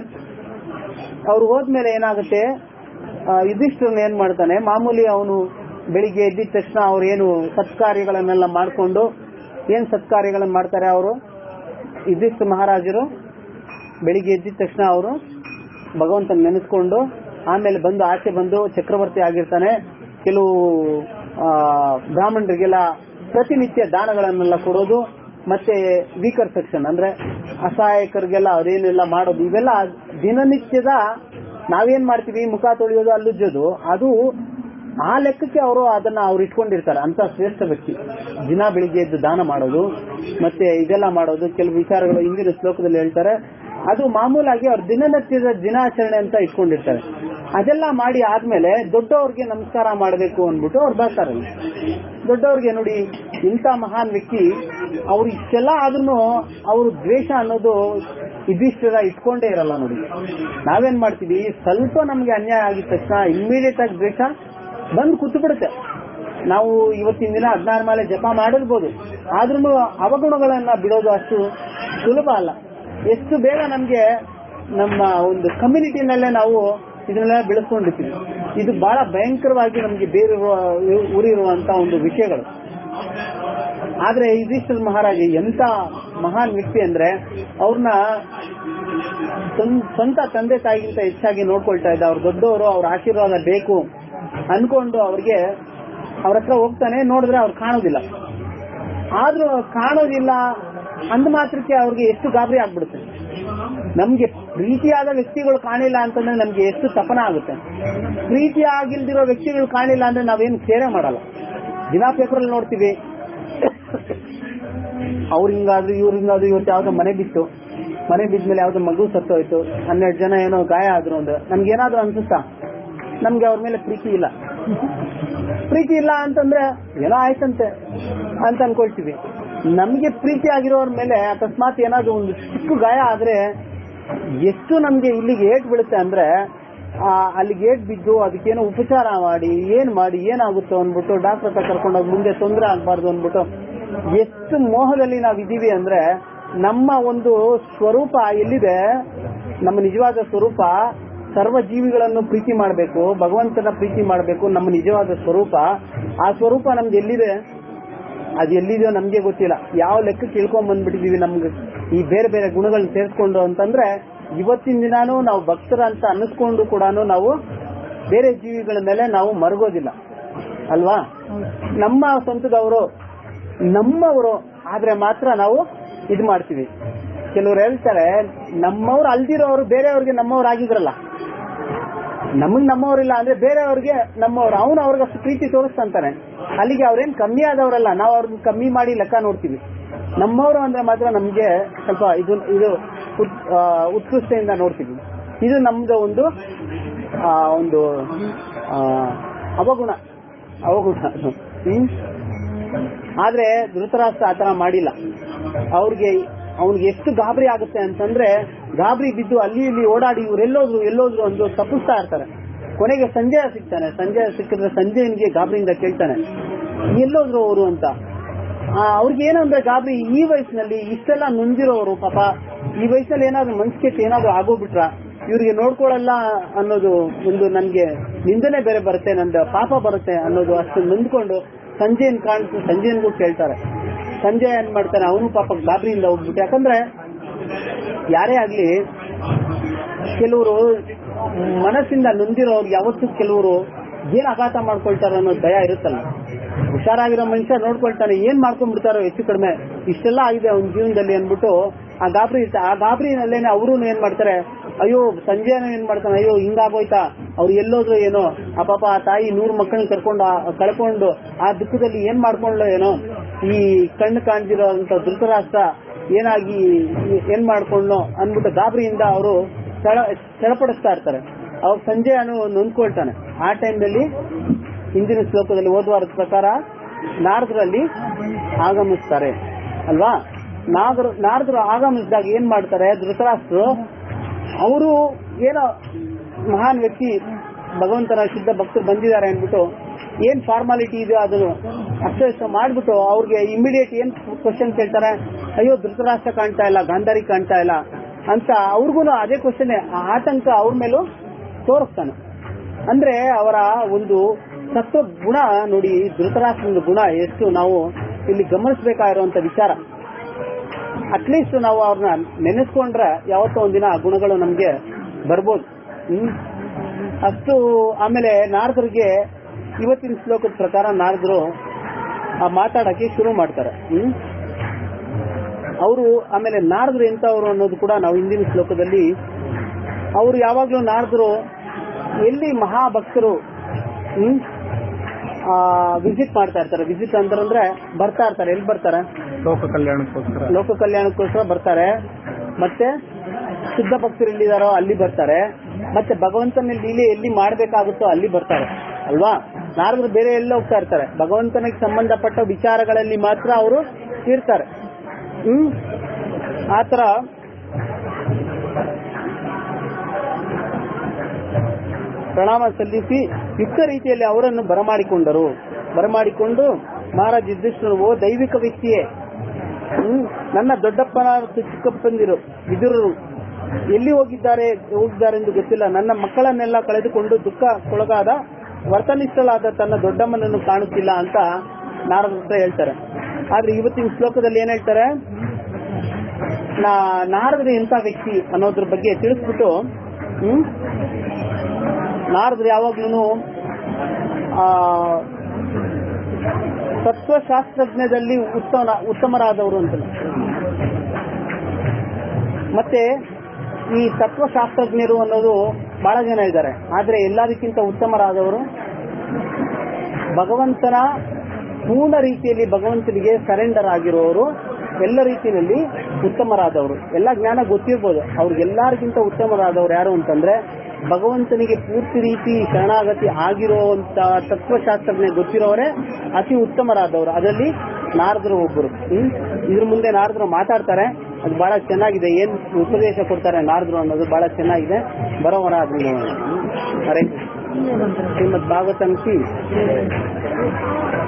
S1: ಅವ್ರು ಹೋದ್ಮೇಲೆ ಏನಾಗುತ್ತೆ ಆ, ಯುಧಿಷ್ಠಿರನ್ ಏನ್ ಮಾಡ್ತಾನೆ ಮಾಮೂಲಿ ಅವನು ಬೆಳಿಗ್ಗೆ ಎದ್ದಿದ ತಕ್ಷಣ ಅವ್ರು ಏನು ಸತ್ಕಾರ್ಯಗಳನ್ನೆಲ್ಲ ಮಾಡ್ಕೊಂಡು ಏನ್ ಸತ್ಕಾರ್ಯಗಳನ್ನ ಮಾಡ್ತಾರೆ ಅವರು ಯುಧಿಷ್ಠ ಮಹಾರಾಜರು ಬೆಳಿಗ್ಗೆ ಎದ್ದಿದ ತಕ್ಷಣ ಅವರು ಭಗವಂತನ ನೆನೆಸ್ಕೊಂಡು ಆಮೇಲೆ ಬಂದು ಆಚೆ ಬಂದು ಚಕ್ರವರ್ತಿ ಆಗಿರ್ತಾನೆ ಕೆಲವು ಆ, ಬ್ರಾಹ್ಮಣರಿಗೆಲ್ಲ ಪ್ರತಿನಿತ್ಯ ದಾನಗಳನ್ನೆಲ್ಲ ಕೊಡೋದು ಮತ್ತೆ ವೀಕರ್ ಸೆಕ್ಷನ್ ಅಂದ್ರೆ ಅಸಹಾಯಕರಿಗೆಲ್ಲ ಅದೇನೆಲ್ಲ ಮಾಡೋದು ಇವೆಲ್ಲ ದಿನನಿತ್ಯದ ನಾವೇನ್ ಮಾಡ್ತೀವಿ ಮುಖ ತೊಳೆಯೋದು ಅಲ್ಲುಜ್ಜೋದು ಅದು ಆ ಲೆಕ್ಕಕ್ಕೆ ಅವರು ಅದನ್ನ ಅವ್ರು ಇಟ್ಕೊಂಡಿರ್ತಾರೆ ಅಂತ ಶ್ರೇಷ್ಠ ವ್ಯಕ್ತಿ ದಿನ ಬೆಳಿಗ್ಗೆ ಎದ್ದು ದಾನ ಮಾಡೋದು ಮತ್ತೆ ಇದೆಲ್ಲ ಮಾಡೋದು ಕೆಲವು ವಿಚಾರಗಳು ಹಿಂದಿನ ಶ್ಲೋಕದಲ್ಲಿ ಹೇಳ್ತಾರೆ ಅದು ಮಾಮೂಲಾಗಿ ಅವ್ರ ದಿನನಿತ್ಯದ ದಿನಾಚರಣೆ ಅಂತ ಇಟ್ಕೊಂಡಿರ್ತಾರೆ ಅದೆಲ್ಲ ಮಾಡಿ ಆದ್ಮೇಲೆ ದೊಡ್ಡವ್ರಿಗೆ ನಮಸ್ಕಾರ ಮಾಡಬೇಕು ಅಂದ್ಬಿಟ್ಟು ಅವ್ರು ಬರ್ತಾರೆ ಅಲ್ಲಿ. ದೊಡ್ಡವ್ರಿಗೆ ನೋಡಿ ಇಂಥ ಮಹಾನ್ ವ್ಯಕ್ತಿ ಅವ್ರು ಇಷ್ಟೆಲ್ಲ ಆದ್ರೂ ಅವ್ರ ದ್ವೇಷ ಅನ್ನೋದು ಇದಿಷ್ಟರ ಇಟ್ಕೊಂಡೇ ಇರಲ್ಲ ನೋಡಿ ನಾವೇನ್ ಮಾಡ್ತೀವಿ ಸ್ವಲ್ಪ ನಮ್ಗೆ ಅನ್ಯಾಯ ಆಗಿದ ತಕ್ಷಣ ಇಮ್ಮಿಡಿಯೇಟ್ ಆಗಿ ದ್ವೇಷ ಬಂದು ಕೂತು ಬಿಡುತ್ತೆ ನಾವು ಇವತ್ತಿನ ದಿನ ಹದಿನಾರು ಮಾಲೆ ಜಪ ಮಾಡಿರ್ಬೋದು ಆದ್ರೂ ಅವಗುಣಗಳನ್ನ ಬಿಡೋದು ಅಷ್ಟು ಸುಲಭ ಅಲ್ಲ ಎಷ್ಟು ಬೇಗ ನಮ್ಗೆ ನಮ್ಮ ಒಂದು ಕಮ್ಯುನಿಟಿನಲ್ಲೇ ನಾವು ಇದನ್ನೆಲ್ಲ ಬೆಳೆಸ್ಕೊಂಡಿರ್ತೀವಿ ಇದು ಬಹಳ ಭಯಂಕರವಾಗಿ ನಮ್ಗೆ ಬೇರೆ ಊರಿರುವಂತ ಒಂದು ವಿಷಯಗಳು ಆದ್ರೆ ಯುಧಿಷ್ಠಿರ ಮಹಾರಾಜ ಎಂತ ಮಹಾನ್ ವ್ಯಕ್ತಿ ಅಂದ್ರೆ ಅವ್ರನ್ನ ಸ್ವಂತ ತಂದೆ ತಾಯಿಗಿಂತ ಹೆಚ್ಚಾಗಿ ನೋಡ್ಕೊಳ್ತಾ ಇದ್ದ ಅವ್ರ ದೊಡ್ಡವರು ಅವ್ರ ಆಶೀರ್ವಾದ ಬೇಕು ಅನ್ಕೊಂಡು ಅವ್ರಿಗೆ ಅವ್ರ ಹತ್ರ ಹೋಗ್ತಾನೆ ನೋಡಿದ್ರೆ ಅವ್ರು ಕಾಣೋದಿಲ್ಲ ಆದ್ರೂ ಅವ್ರು ಕಾಣೋದಿಲ್ಲ ಅಂದ ಮಾತ್ರಕ್ಕೆ ಅವ್ರಿಗೆ ಎಷ್ಟು ಗಾಬರಿ ಆಗ್ಬಿಡುತ್ತೆ ನಮ್ಗೆ ಪ್ರೀತಿಯಾದ ವ್ಯಕ್ತಿಗಳು ಕಾಣಿಲ್ಲ ಅಂತಂದ್ರೆ ನಮ್ಗೆ ಎಷ್ಟು ತಪನ ಆಗುತ್ತೆ ಪ್ರೀತಿ ಆಗಿಲ್ದಿರೋ ವ್ಯಕ್ತಿಗಳು ಕಾಣಿಲ್ಲ ಅಂದ್ರೆ ನಾವೇನು ಕೇರೆ ಮಾಡಲ್ಲ ದಿನಾ ಪೇಪರ್ ನೋಡ್ತೀವಿ ಅವ್ರ ಹಿಂಗಾದ್ರು ಇವ್ರ ಹಿಂಗಾದ್ರು ಇವತ್ತು ಯಾವ್ದೋ ಮನೆ ಬಿತ್ತು ಮನೆ ಬಿದ್ಮೇಲೆ ಯಾವ್ದೋ ಮಗು ಸತ್ತೋಯ್ತು ಹನ್ನೆರಡು ಜನ ಏನೋ ಗಾಯ ಆದ್ರು ಅಂದ್ರೆ ನಮ್ಗೆ ಏನಾದ್ರು ಅನ್ಸುತ್ತಾ ನಮ್ಗೆ ಅವ್ರ ಮೇಲೆ ಪ್ರೀತಿ ಇಲ್ಲ ಪ್ರೀತಿ ಇಲ್ಲ ಅಂತಂದ್ರೆ ಏನೋ ಆಯ್ತಂತೆ ಅಂತ ಅನ್ಕೊಳ್ತೀವಿ ನಮ್ಗೆ ಪ್ರೀತಿ ಆಗಿರೋರ್ ಮೇಲೆ ಅಕಸ್ಮಾತ್ ಏನಾದ್ರು ಒಂದು ಚಿಕ್ಕ ಗಾಯ ಆದ್ರೆ ಎಷ್ಟು ನಮ್ಗೆ ಇಲ್ಲಿಗೆ ಏಟ್ ಬೀಳುತ್ತೆ ಅಂದ್ರೆ ಆ, ಅಲ್ಲಿಗೆ ಏಟ್ ಬಿದ್ದು ಅದಕ್ಕೇನೋ ಉಪಚಾರ ಮಾಡಿ ಏನ್ ಮಾಡಿ ಏನಾಗುತ್ತೋ ಅಂದ್ಬಿಟ್ಟು ಡಾಕ್ಟರ್ ಹತ್ರ ಕರ್ಕೊಂಡೋಗಿ ಮುಂದೆ ತೊಂದರೆ ಆಗ್ಬಾರ್ದು ಅಂದ್ಬಿಟ್ಟು ಎಷ್ಟು ಮೋಹದಲ್ಲಿ ನಾವ್ ಇದೀವಿ ಅಂದ್ರೆ ನಮ್ಮ ಒಂದು ಸ್ವರೂಪ ಎಲ್ಲಿದೆ ನಮ್ಮ ನಿಜವಾದ ಸ್ವರೂಪ ಸರ್ವ ಜೀವಿಗಳನ್ನು ಪ್ರೀತಿ ಮಾಡಬೇಕು ಭಗವಂತನ ಪ್ರೀತಿ ಮಾಡಬೇಕು ನಮ್ಮ ನಿಜವಾದ ಸ್ವರೂಪ ಆ ಸ್ವರೂಪ ನಮ್ದು ಎಲ್ಲಿದೆ ಅದು ಎಲ್ಲಿದೆಯೋ ನಮ್ಗೆ ಗೊತ್ತಿಲ್ಲ ಯಾವ ಲೆಕ್ಕ ತಿಳ್ಕೊಂಡ್ ಬಂದ್ಬಿಟ್ಟಿದೀವಿ ನಮ್ಗೆ ಈ ಬೇರೆ ಬೇರೆ ಗುಣಗಳನ್ನ ಸೇರಿಸ್ಕೊಂಡು ಅಂತಂದ್ರೆ ಇವತ್ತಿನ ದಿನಾನು ನಾವು ಭಕ್ತರ ಅಂತ ಅನ್ನಿಸ್ಕೊಂಡು ಕೂಡ ನಾವು ಬೇರೆ ಜೀವಿಗಳ ಮೇಲೆ ನಾವು ಮರಗೋದಿಲ್ಲ ಅಲ್ವಾ ನಮ್ಮ ಸ್ವಂತದವರು ನಮ್ಮವರು ಆದ್ರೆ ಮಾತ್ರ ನಾವು ಇದು ಮಾಡ್ತೀವಿ ಕೆಲವ್ರು ಹೇಳ್ತಾರೆ ನಮ್ಮವ್ರು ಅಲ್ದಿರೋರು ಬೇರೆಯವ್ರಿಗೆ ನಮ್ಮವ್ರು ಆಗಿದ್ರಲ್ಲ ನಮಗ್ ನಮ್ಮವರಿಲ್ಲ ಅಂದ್ರೆ ಬೇರೆಯವ್ರಿಗೆ ನಮ್ಮವ್ರು ಅವನು ಅವ್ರಿಗೆ ಅಷ್ಟು ಪ್ರೀತಿ ತೋರಿಸ್ತಂತಾನೆ ಅಲ್ಲಿಗೆ ಅವ್ರೇನ್ ಕಮ್ಮಿ ಆದವರಲ್ಲ ನಾವು ಅವ್ರನ್ನ ಕಮ್ಮಿ ಮಾಡಿ ಲೆಕ್ಕ ನೋಡ್ತೀವಿ ನಮ್ಮವರು ಅಂದ್ರೆ ಮಾತ್ರ ನಮ್ಗೆ ಸ್ವಲ್ಪ ಇದು ಇದು ಉತ್- ಆ, ಉತ್ಕೃಷ್ಟದಿಂದ ನೋಡ್ತೀವಿ ಇದು ನಮ್ದು ಒಂದು ಆ, ಒಂದು ಆ, ಅವಗುಣ ಅವಗುಣ ಅದು. ಹ್ಮ್ ಆದ್ರೆ ಧೃತರಾಷ್ಟ್ರ ಆತರ ಮಾಡಿಲ್ಲ ಅವ್ರಿಗೆ ಅವ್ನಿಗೆ ಎಷ್ಟು ಗಾಬರಿ ಆಗುತ್ತೆ ಅಂತಂದ್ರೆ ಗಾಬರಿ ಬಿದ್ದು ಅಲ್ಲಿ ಇಲ್ಲಿ ಓಡಾಡಿ ಇವ್ರು ಎಲ್ಲೋದ್ರು ಎಲ್ಲೋದ್ರು ಒಂದು ತಪ್ಪಿಸ್ತಾ ಇರ್ತಾರೆ ಕೊನೆಗೆ ಸಂಜಯ ಸಿಗ್ತಾನೆ ಸಂಜಯ ಸಿಕ್ಕಿದ್ರೆ ಸಂಜಯನಿಗೆ ಗಾಬರಿಯಿಂದ ಕೇಳ್ತಾನೆ ಎಲ್ಲೋದ್ರು ಅವರು ಅಂತ ಆ, ಅವ್ರಿಗೆ ಏನಂದ್ರೆ ಗಾಬರಿ ಈ ವಯಸ್ಸಿನಲ್ಲಿ ಇಷ್ಟೆಲ್ಲ ನೊಂದಿರೋರು ಪಾಪ ಈ ವಯಸ್ಸಲ್ಲಿ ಏನಾದ್ರು ಮನ್ಸ್ಕೆಟ್ ಏನಾದ್ರು ಆಗೋಗ್ಬಿಟ್ರ ಇವ್ರಿಗೆ ನೋಡ್ಕೊಳಲ್ಲ ಅನ್ನೋದು ಒಂದು ನನ್ಗೆ ನಿಂದನೆ ಬೇರೆ ಬರುತ್ತೆ ನಂದು ಪಾಪ ಬರುತ್ತೆ ಅನ್ನೋದು ಅಷ್ಟು ನೊಂದ್ಕೊಂಡು ಸಂಜಯನ್ ಕಾಣಿಸ್ ಸಂಜಯನ್ಗೂ ಕೇಳ್ತಾರೆ ಸಂಜಯ್ ಏನ್ ಮಾಡ್ತಾನೆ ಅವನು ಪಾಪ ಗಾಬರಿಯಿಂದ ಹೋಗ್ಬಿಟ್ಟು ಯಾಕಂದ್ರೆ ಯಾರೇ ಆಗ್ಲಿ ಕೆಲವರು ಮನಸ್ಸಿಂದ ನೊಂದಿರೋರು ಯಾವತ್ತೂ ಕೆಲವರು ಏನ್ ಆಘಾತ ಮಾಡ್ಕೊಳ್ತಾರೋ ಅನ್ನೋ ಭಯ ಇರುತ್ತಲ್ಲ ಹುಷಾರಾಗಿರೋ ಮನುಷ್ಯ ನೋಡ್ಕೊಳ್ತಾನೆ ಏನ್ ಮಾಡ್ಕೊಂಡ್ಬಿಡ್ತಾರೋ ಹೆಚ್ಚು ಕಡಿಮೆ ಇಷ್ಟೆಲ್ಲ ಆಗಿದೆ ಅವ್ನ ಜೀವನದಲ್ಲಿ ಅನ್ಬಿಟ್ಟು ಆ ಗಾಬರಿ ಇರುತ್ತೆ ಆ ಗಾಬರಿನಲ್ಲೇನೆ ಅವರು ಏನ್ ಮಾಡ್ತಾರೆ ಅಯ್ಯೋ ಸಂಜೆನ ಏನ್ ಮಾಡ್ತಾನೆ ಅಯ್ಯೋ ಹಿಂಗಾಗೋಯ್ತಾ ಅವ್ರು ಎಲ್ಲೋದ್ರು ಏನೋ ಆ ಪಾಪ ಆ ತಾಯಿ ನೂರು ಮಕ್ಕಳನ್ನ ಕರ್ಕೊಂಡು ಆ- ಕಳ್ಕೊಂಡು ಆ ದುಃಖದಲ್ಲಿ ಏನ್ ಮಾಡ್ಕೊಂಡ್ಲೋ ಏನೋ ಈ ಕಣ್ಣು ಕಾಣ್ದಿರೋ ಅಂತ ಧೃತರಾಷ್ಟ್ರ ಏನಾಗಿ ಏನ್ ಮಾಡ್ಕೊಂಡ್ನೋ ಅನ್ಬಿಟ್ಟು ಗಾಬರಿಯಿಂದ ಅವರು ಚಳಪಡಿಸ್ತಾ ಇರ್ತಾರೆ ಅವಾಗ ಸಂಜೆ ಅನು ನೊಂದ್ಕೊಳ್ತಾನೆ ಆ ಟೈಮ್ನಲ್ಲಿ ಹಿಂದಿನ ಶ್ಲೋಕದಲ್ಲಿ ಓದುವಾರ ಪ್ರಕಾರ ನಾರದರಲ್ಲಿ ಆಗಮಿಸ್ತಾರೆ ಅಲ್ವಾ ನಾಗರು ನಾರದರು ಆಗಮಿಸಿದಾಗ ಏನ್ ಮಾಡ್ತಾರೆ ಧೃತರಾಷ್ಟ್ರು ಅವರು ಏನೋ ಮಹಾನ್ ವ್ಯಕ್ತಿ ಭಗವಂತನ ಶುದ್ಧ ಭಕ್ತರು ಬಂದಿದ್ದಾರೆ ಅಂದ್ಬಿಟ್ಟು ಏನ್ ಫಾರ್ಮಾಲಿಟಿ ಇದೆ ಅದನ್ನು ಅಷ್ಟು ಇಷ್ಟು ಮಾಡ್ಬಿಟ್ಟು ಅವ್ರಿಗೆ ಇಮಿಡಿಯೇಟ್ ಏನ್ ಕ್ವಶನ್ ಕೇಳ್ತಾರೆ ಅಯ್ಯೋ ಧೃತರಾಷ್ಟ್ರ ಕಾಣ್ತಾ ಇಲ್ಲ ಗಾಂಧಾರಿ ಕಾಣ್ತಾ ಇಲ್ಲ ಅಂತ ಅವ್ರಿಗೂ ಅದೇ ಕ್ವಶನ್ ಆತಂಕ ಅವ್ರ ಮೇಲೂ ತೋರಿಸ್ತಾನೆ ಅಂದ್ರೆ ಅವರ ಒಂದು ಸತ್ವ ಗುಣ ನೋಡಿ ಧೃತರಾಷ್ಟ್ರದ ಗುಣ ಎಷ್ಟು ನಾವು ಇಲ್ಲಿ ಗಮನಿಸಬೇಕಾಗಿರುವಂತ ವಿಚಾರ ಅಟ್ಲೀಸ್ಟ್ ನಾವು ಅವ್ರನ್ನ ನೆನೆಸ್ಕೊಂಡ್ರೆ ಯಾವತ್ತೋ ಒಂದಿನ ಆ ಗುಣಗಳು ನಮ್ಗೆ ಬರ್ಬೋದು ಹ್ಮ್ ಅಷ್ಟು ಆಮೇಲೆ ನಾರದರಿಗೆ ಇವತ್ತಿನ ಶ್ಲೋಕದ ಪ್ರಕಾರ ನಾರದರು ಆ ಮಾತಾಡಕ್ಕೆ ಶುರು ಮಾಡ್ತಾರೆ ಹ್ಮ್ ಅವರು ಆಮೇಲೆ ನಾರದ್ರು ಎಂತವ್ರು ಅನ್ನೋದು ಕೂಡ ನಾವು ಹಿಂದಿನ ಶ್ಲೋಕದಲ್ಲಿ ಅವರು ಯಾವಾಗ್ಲೂ ನಾರದರು ಎಲ್ಲಿ ಮಹಾಭಕ್ತರು ಹ್ಮ್ ವಿಸಿಟ್ ಮಾಡ್ತಾ ಇರ್ತಾರೆ ವಿಸಿಟ್ ಅಂತಂದ್ರೆ ಬರ್ತಾ ಇರ್ತಾರೆ ಎಲ್ಲಿ ಬರ್ತಾರೆ
S4: ಲೋಕ ಕಲ್ಯಾಣಕ್ಕೋಸ್ಕರ
S1: ಲೋಕ ಕಲ್ಯಾಣಕ್ಕೋಸ್ಕರ ಬರ್ತಾರೆ ಮತ್ತೆ ಶುದ್ಧ ಭಕ್ತರು ಎಲ್ಲಿದಾರೋ ಅಲ್ಲಿ ಬರ್ತಾರೆ ಮತ್ತೆ ಭಗವಂತನ ಲೀಲೆ ಎಲ್ಲಿ ಮಾಡ್ಬೇಕಾಗುತ್ತೋ ಅಲ್ಲಿ ಬರ್ತಾರೆ ಅಲ್ವಾ ನಾರದ್ರು ಬೇರೆ ಎಲ್ಲ ಹೋಗ್ತಾ ಇರ್ತಾರೆ ಭಗವಂತನಿಗೆ ಸಂಬಂಧಪಟ್ಟ ವಿಚಾರಗಳಲ್ಲಿ ಮಾತ್ರ ಅವರು ಇರ್ತಾರೆ ಹ್ಮ್ ಆತರ ಪ್ರಣಾಮ ಸಲ್ಲಿಸಿ ಯುಕ್ತ ರೀತಿಯಲ್ಲಿ ಅವರನ್ನು ಬರಮಾಡಿಕೊಂಡರು ಬರಮಾಡಿಕೊಂಡು ಮಹಾರಾಜ ಯುಧಿಷ್ಠಿರರು ಓ ದೈವಿಕ ವ್ಯಕ್ತಿಯೇ ಹ್ಮ್, ನನ್ನ ದೊಡ್ಡಪ್ಪನ ಮತ್ತು ಚಿಕ್ಕಪ್ಪಂದಿರು ವಿದುರರು ಎಲ್ಲಿ ಹೋಗಿದ್ದಾರೆ ಹೋಗಿದ್ದಾರೆ ಎಂದು ಗೊತ್ತಿಲ್ಲ ನನ್ನ ಮಕ್ಕಳನ್ನೆಲ್ಲ ಕಳೆದುಕೊಂಡು ದುಃಖಕ್ಕೊಳಗಾದ ವರ್ತನಿಷ್ಠಳಾದ ತನ್ನ ದೊಡ್ಡಮ್ಮನನ್ನು ಕಾಣುತ್ತಿಲ್ಲ ಅಂತ ನಾರದ ಹತ್ರ ಹೇಳ್ತಾರೆ ಆದ್ರೆ ಇವತ್ತಿನ ಶ್ಲೋಕದಲ್ಲಿ ಏನ್ ಹೇಳ್ತಾರೆ ನಾ ನಾರದರು ಎಂತ ವ್ಯಕ್ತಿ ಅನ್ನೋದ್ರ ಬಗ್ಗೆ ತಿಳಿಸ್ಬಿಟ್ಟು ಹ್ಮ್ ನಾರದ್ರು ಯಾವಾಗ್ಲೂ ಆ ತತ್ವಶಾಸ್ತ್ರಜ್ಞದಲ್ಲಿ ಉತ್ತಮ ಉತ್ತಮರಾದವರು ಅಂತ ಮತ್ತೆ ಈ ತತ್ವಶಾಸ್ತ್ರಜ್ಞರು ಅನ್ನೋದು ಬಹಳ ಜನ ಇದ್ದಾರೆ ಆದ್ರೆ ಎಲ್ಲದಕ್ಕಿಂತ ಉತ್ತಮರಾದವರು ಭಗವಂತನ ಪೂರ್ಣ ರೀತಿಯಲ್ಲಿ ಭಗವಂತನಿಗೆ ಸರೆಂಡರ್ ಆಗಿರುವವರು ಎಲ್ಲ ರೀತಿಯಲ್ಲಿ ಉತ್ತಮರಾದವರು ಎಲ್ಲ ಜ್ಞಾನ ಗೊತ್ತಿರ್ಬೋದು ಅವ್ರಿಗೆಲ್ಲರಿಗಿಂತ ಉತ್ತಮರಾದವರು ಯಾರು ಅಂತಂದ್ರೆ ಭಗವಂತನಿಗೆ ಪೂರ್ತಿ ರೀತಿ ಶರಣಾಗತಿ ಆಗಿರುವಂತ ತತ್ವಶಾಸ್ತ್ರಜ್ಞ ಗೊತ್ತಿರೋರೇ ಅತಿ ಉತ್ತಮರಾದವರು ಅದರಲ್ಲಿ ನಾರದರು ಒಬ್ಬರು ಹ್ಮ್ ಇದ್ರ ಮುಂದೆ ನಾರದರು ಮಾತಾಡ್ತಾರೆ ಅದು ಬಹಳ ಚೆನ್ನಾಗಿದೆ ಏನ್ ಉಪದೇಶ ಕೊಡ್ತಾರೆ ನಾರದರು ಅನ್ನೋದು ಬಹಳ ಚೆನ್ನಾಗಿದೆ ಬರೋವರ ಅದನ್ನ ಹರೇ ಶ್ರೀಮದ್ ಭಾಗವತಂಕಿ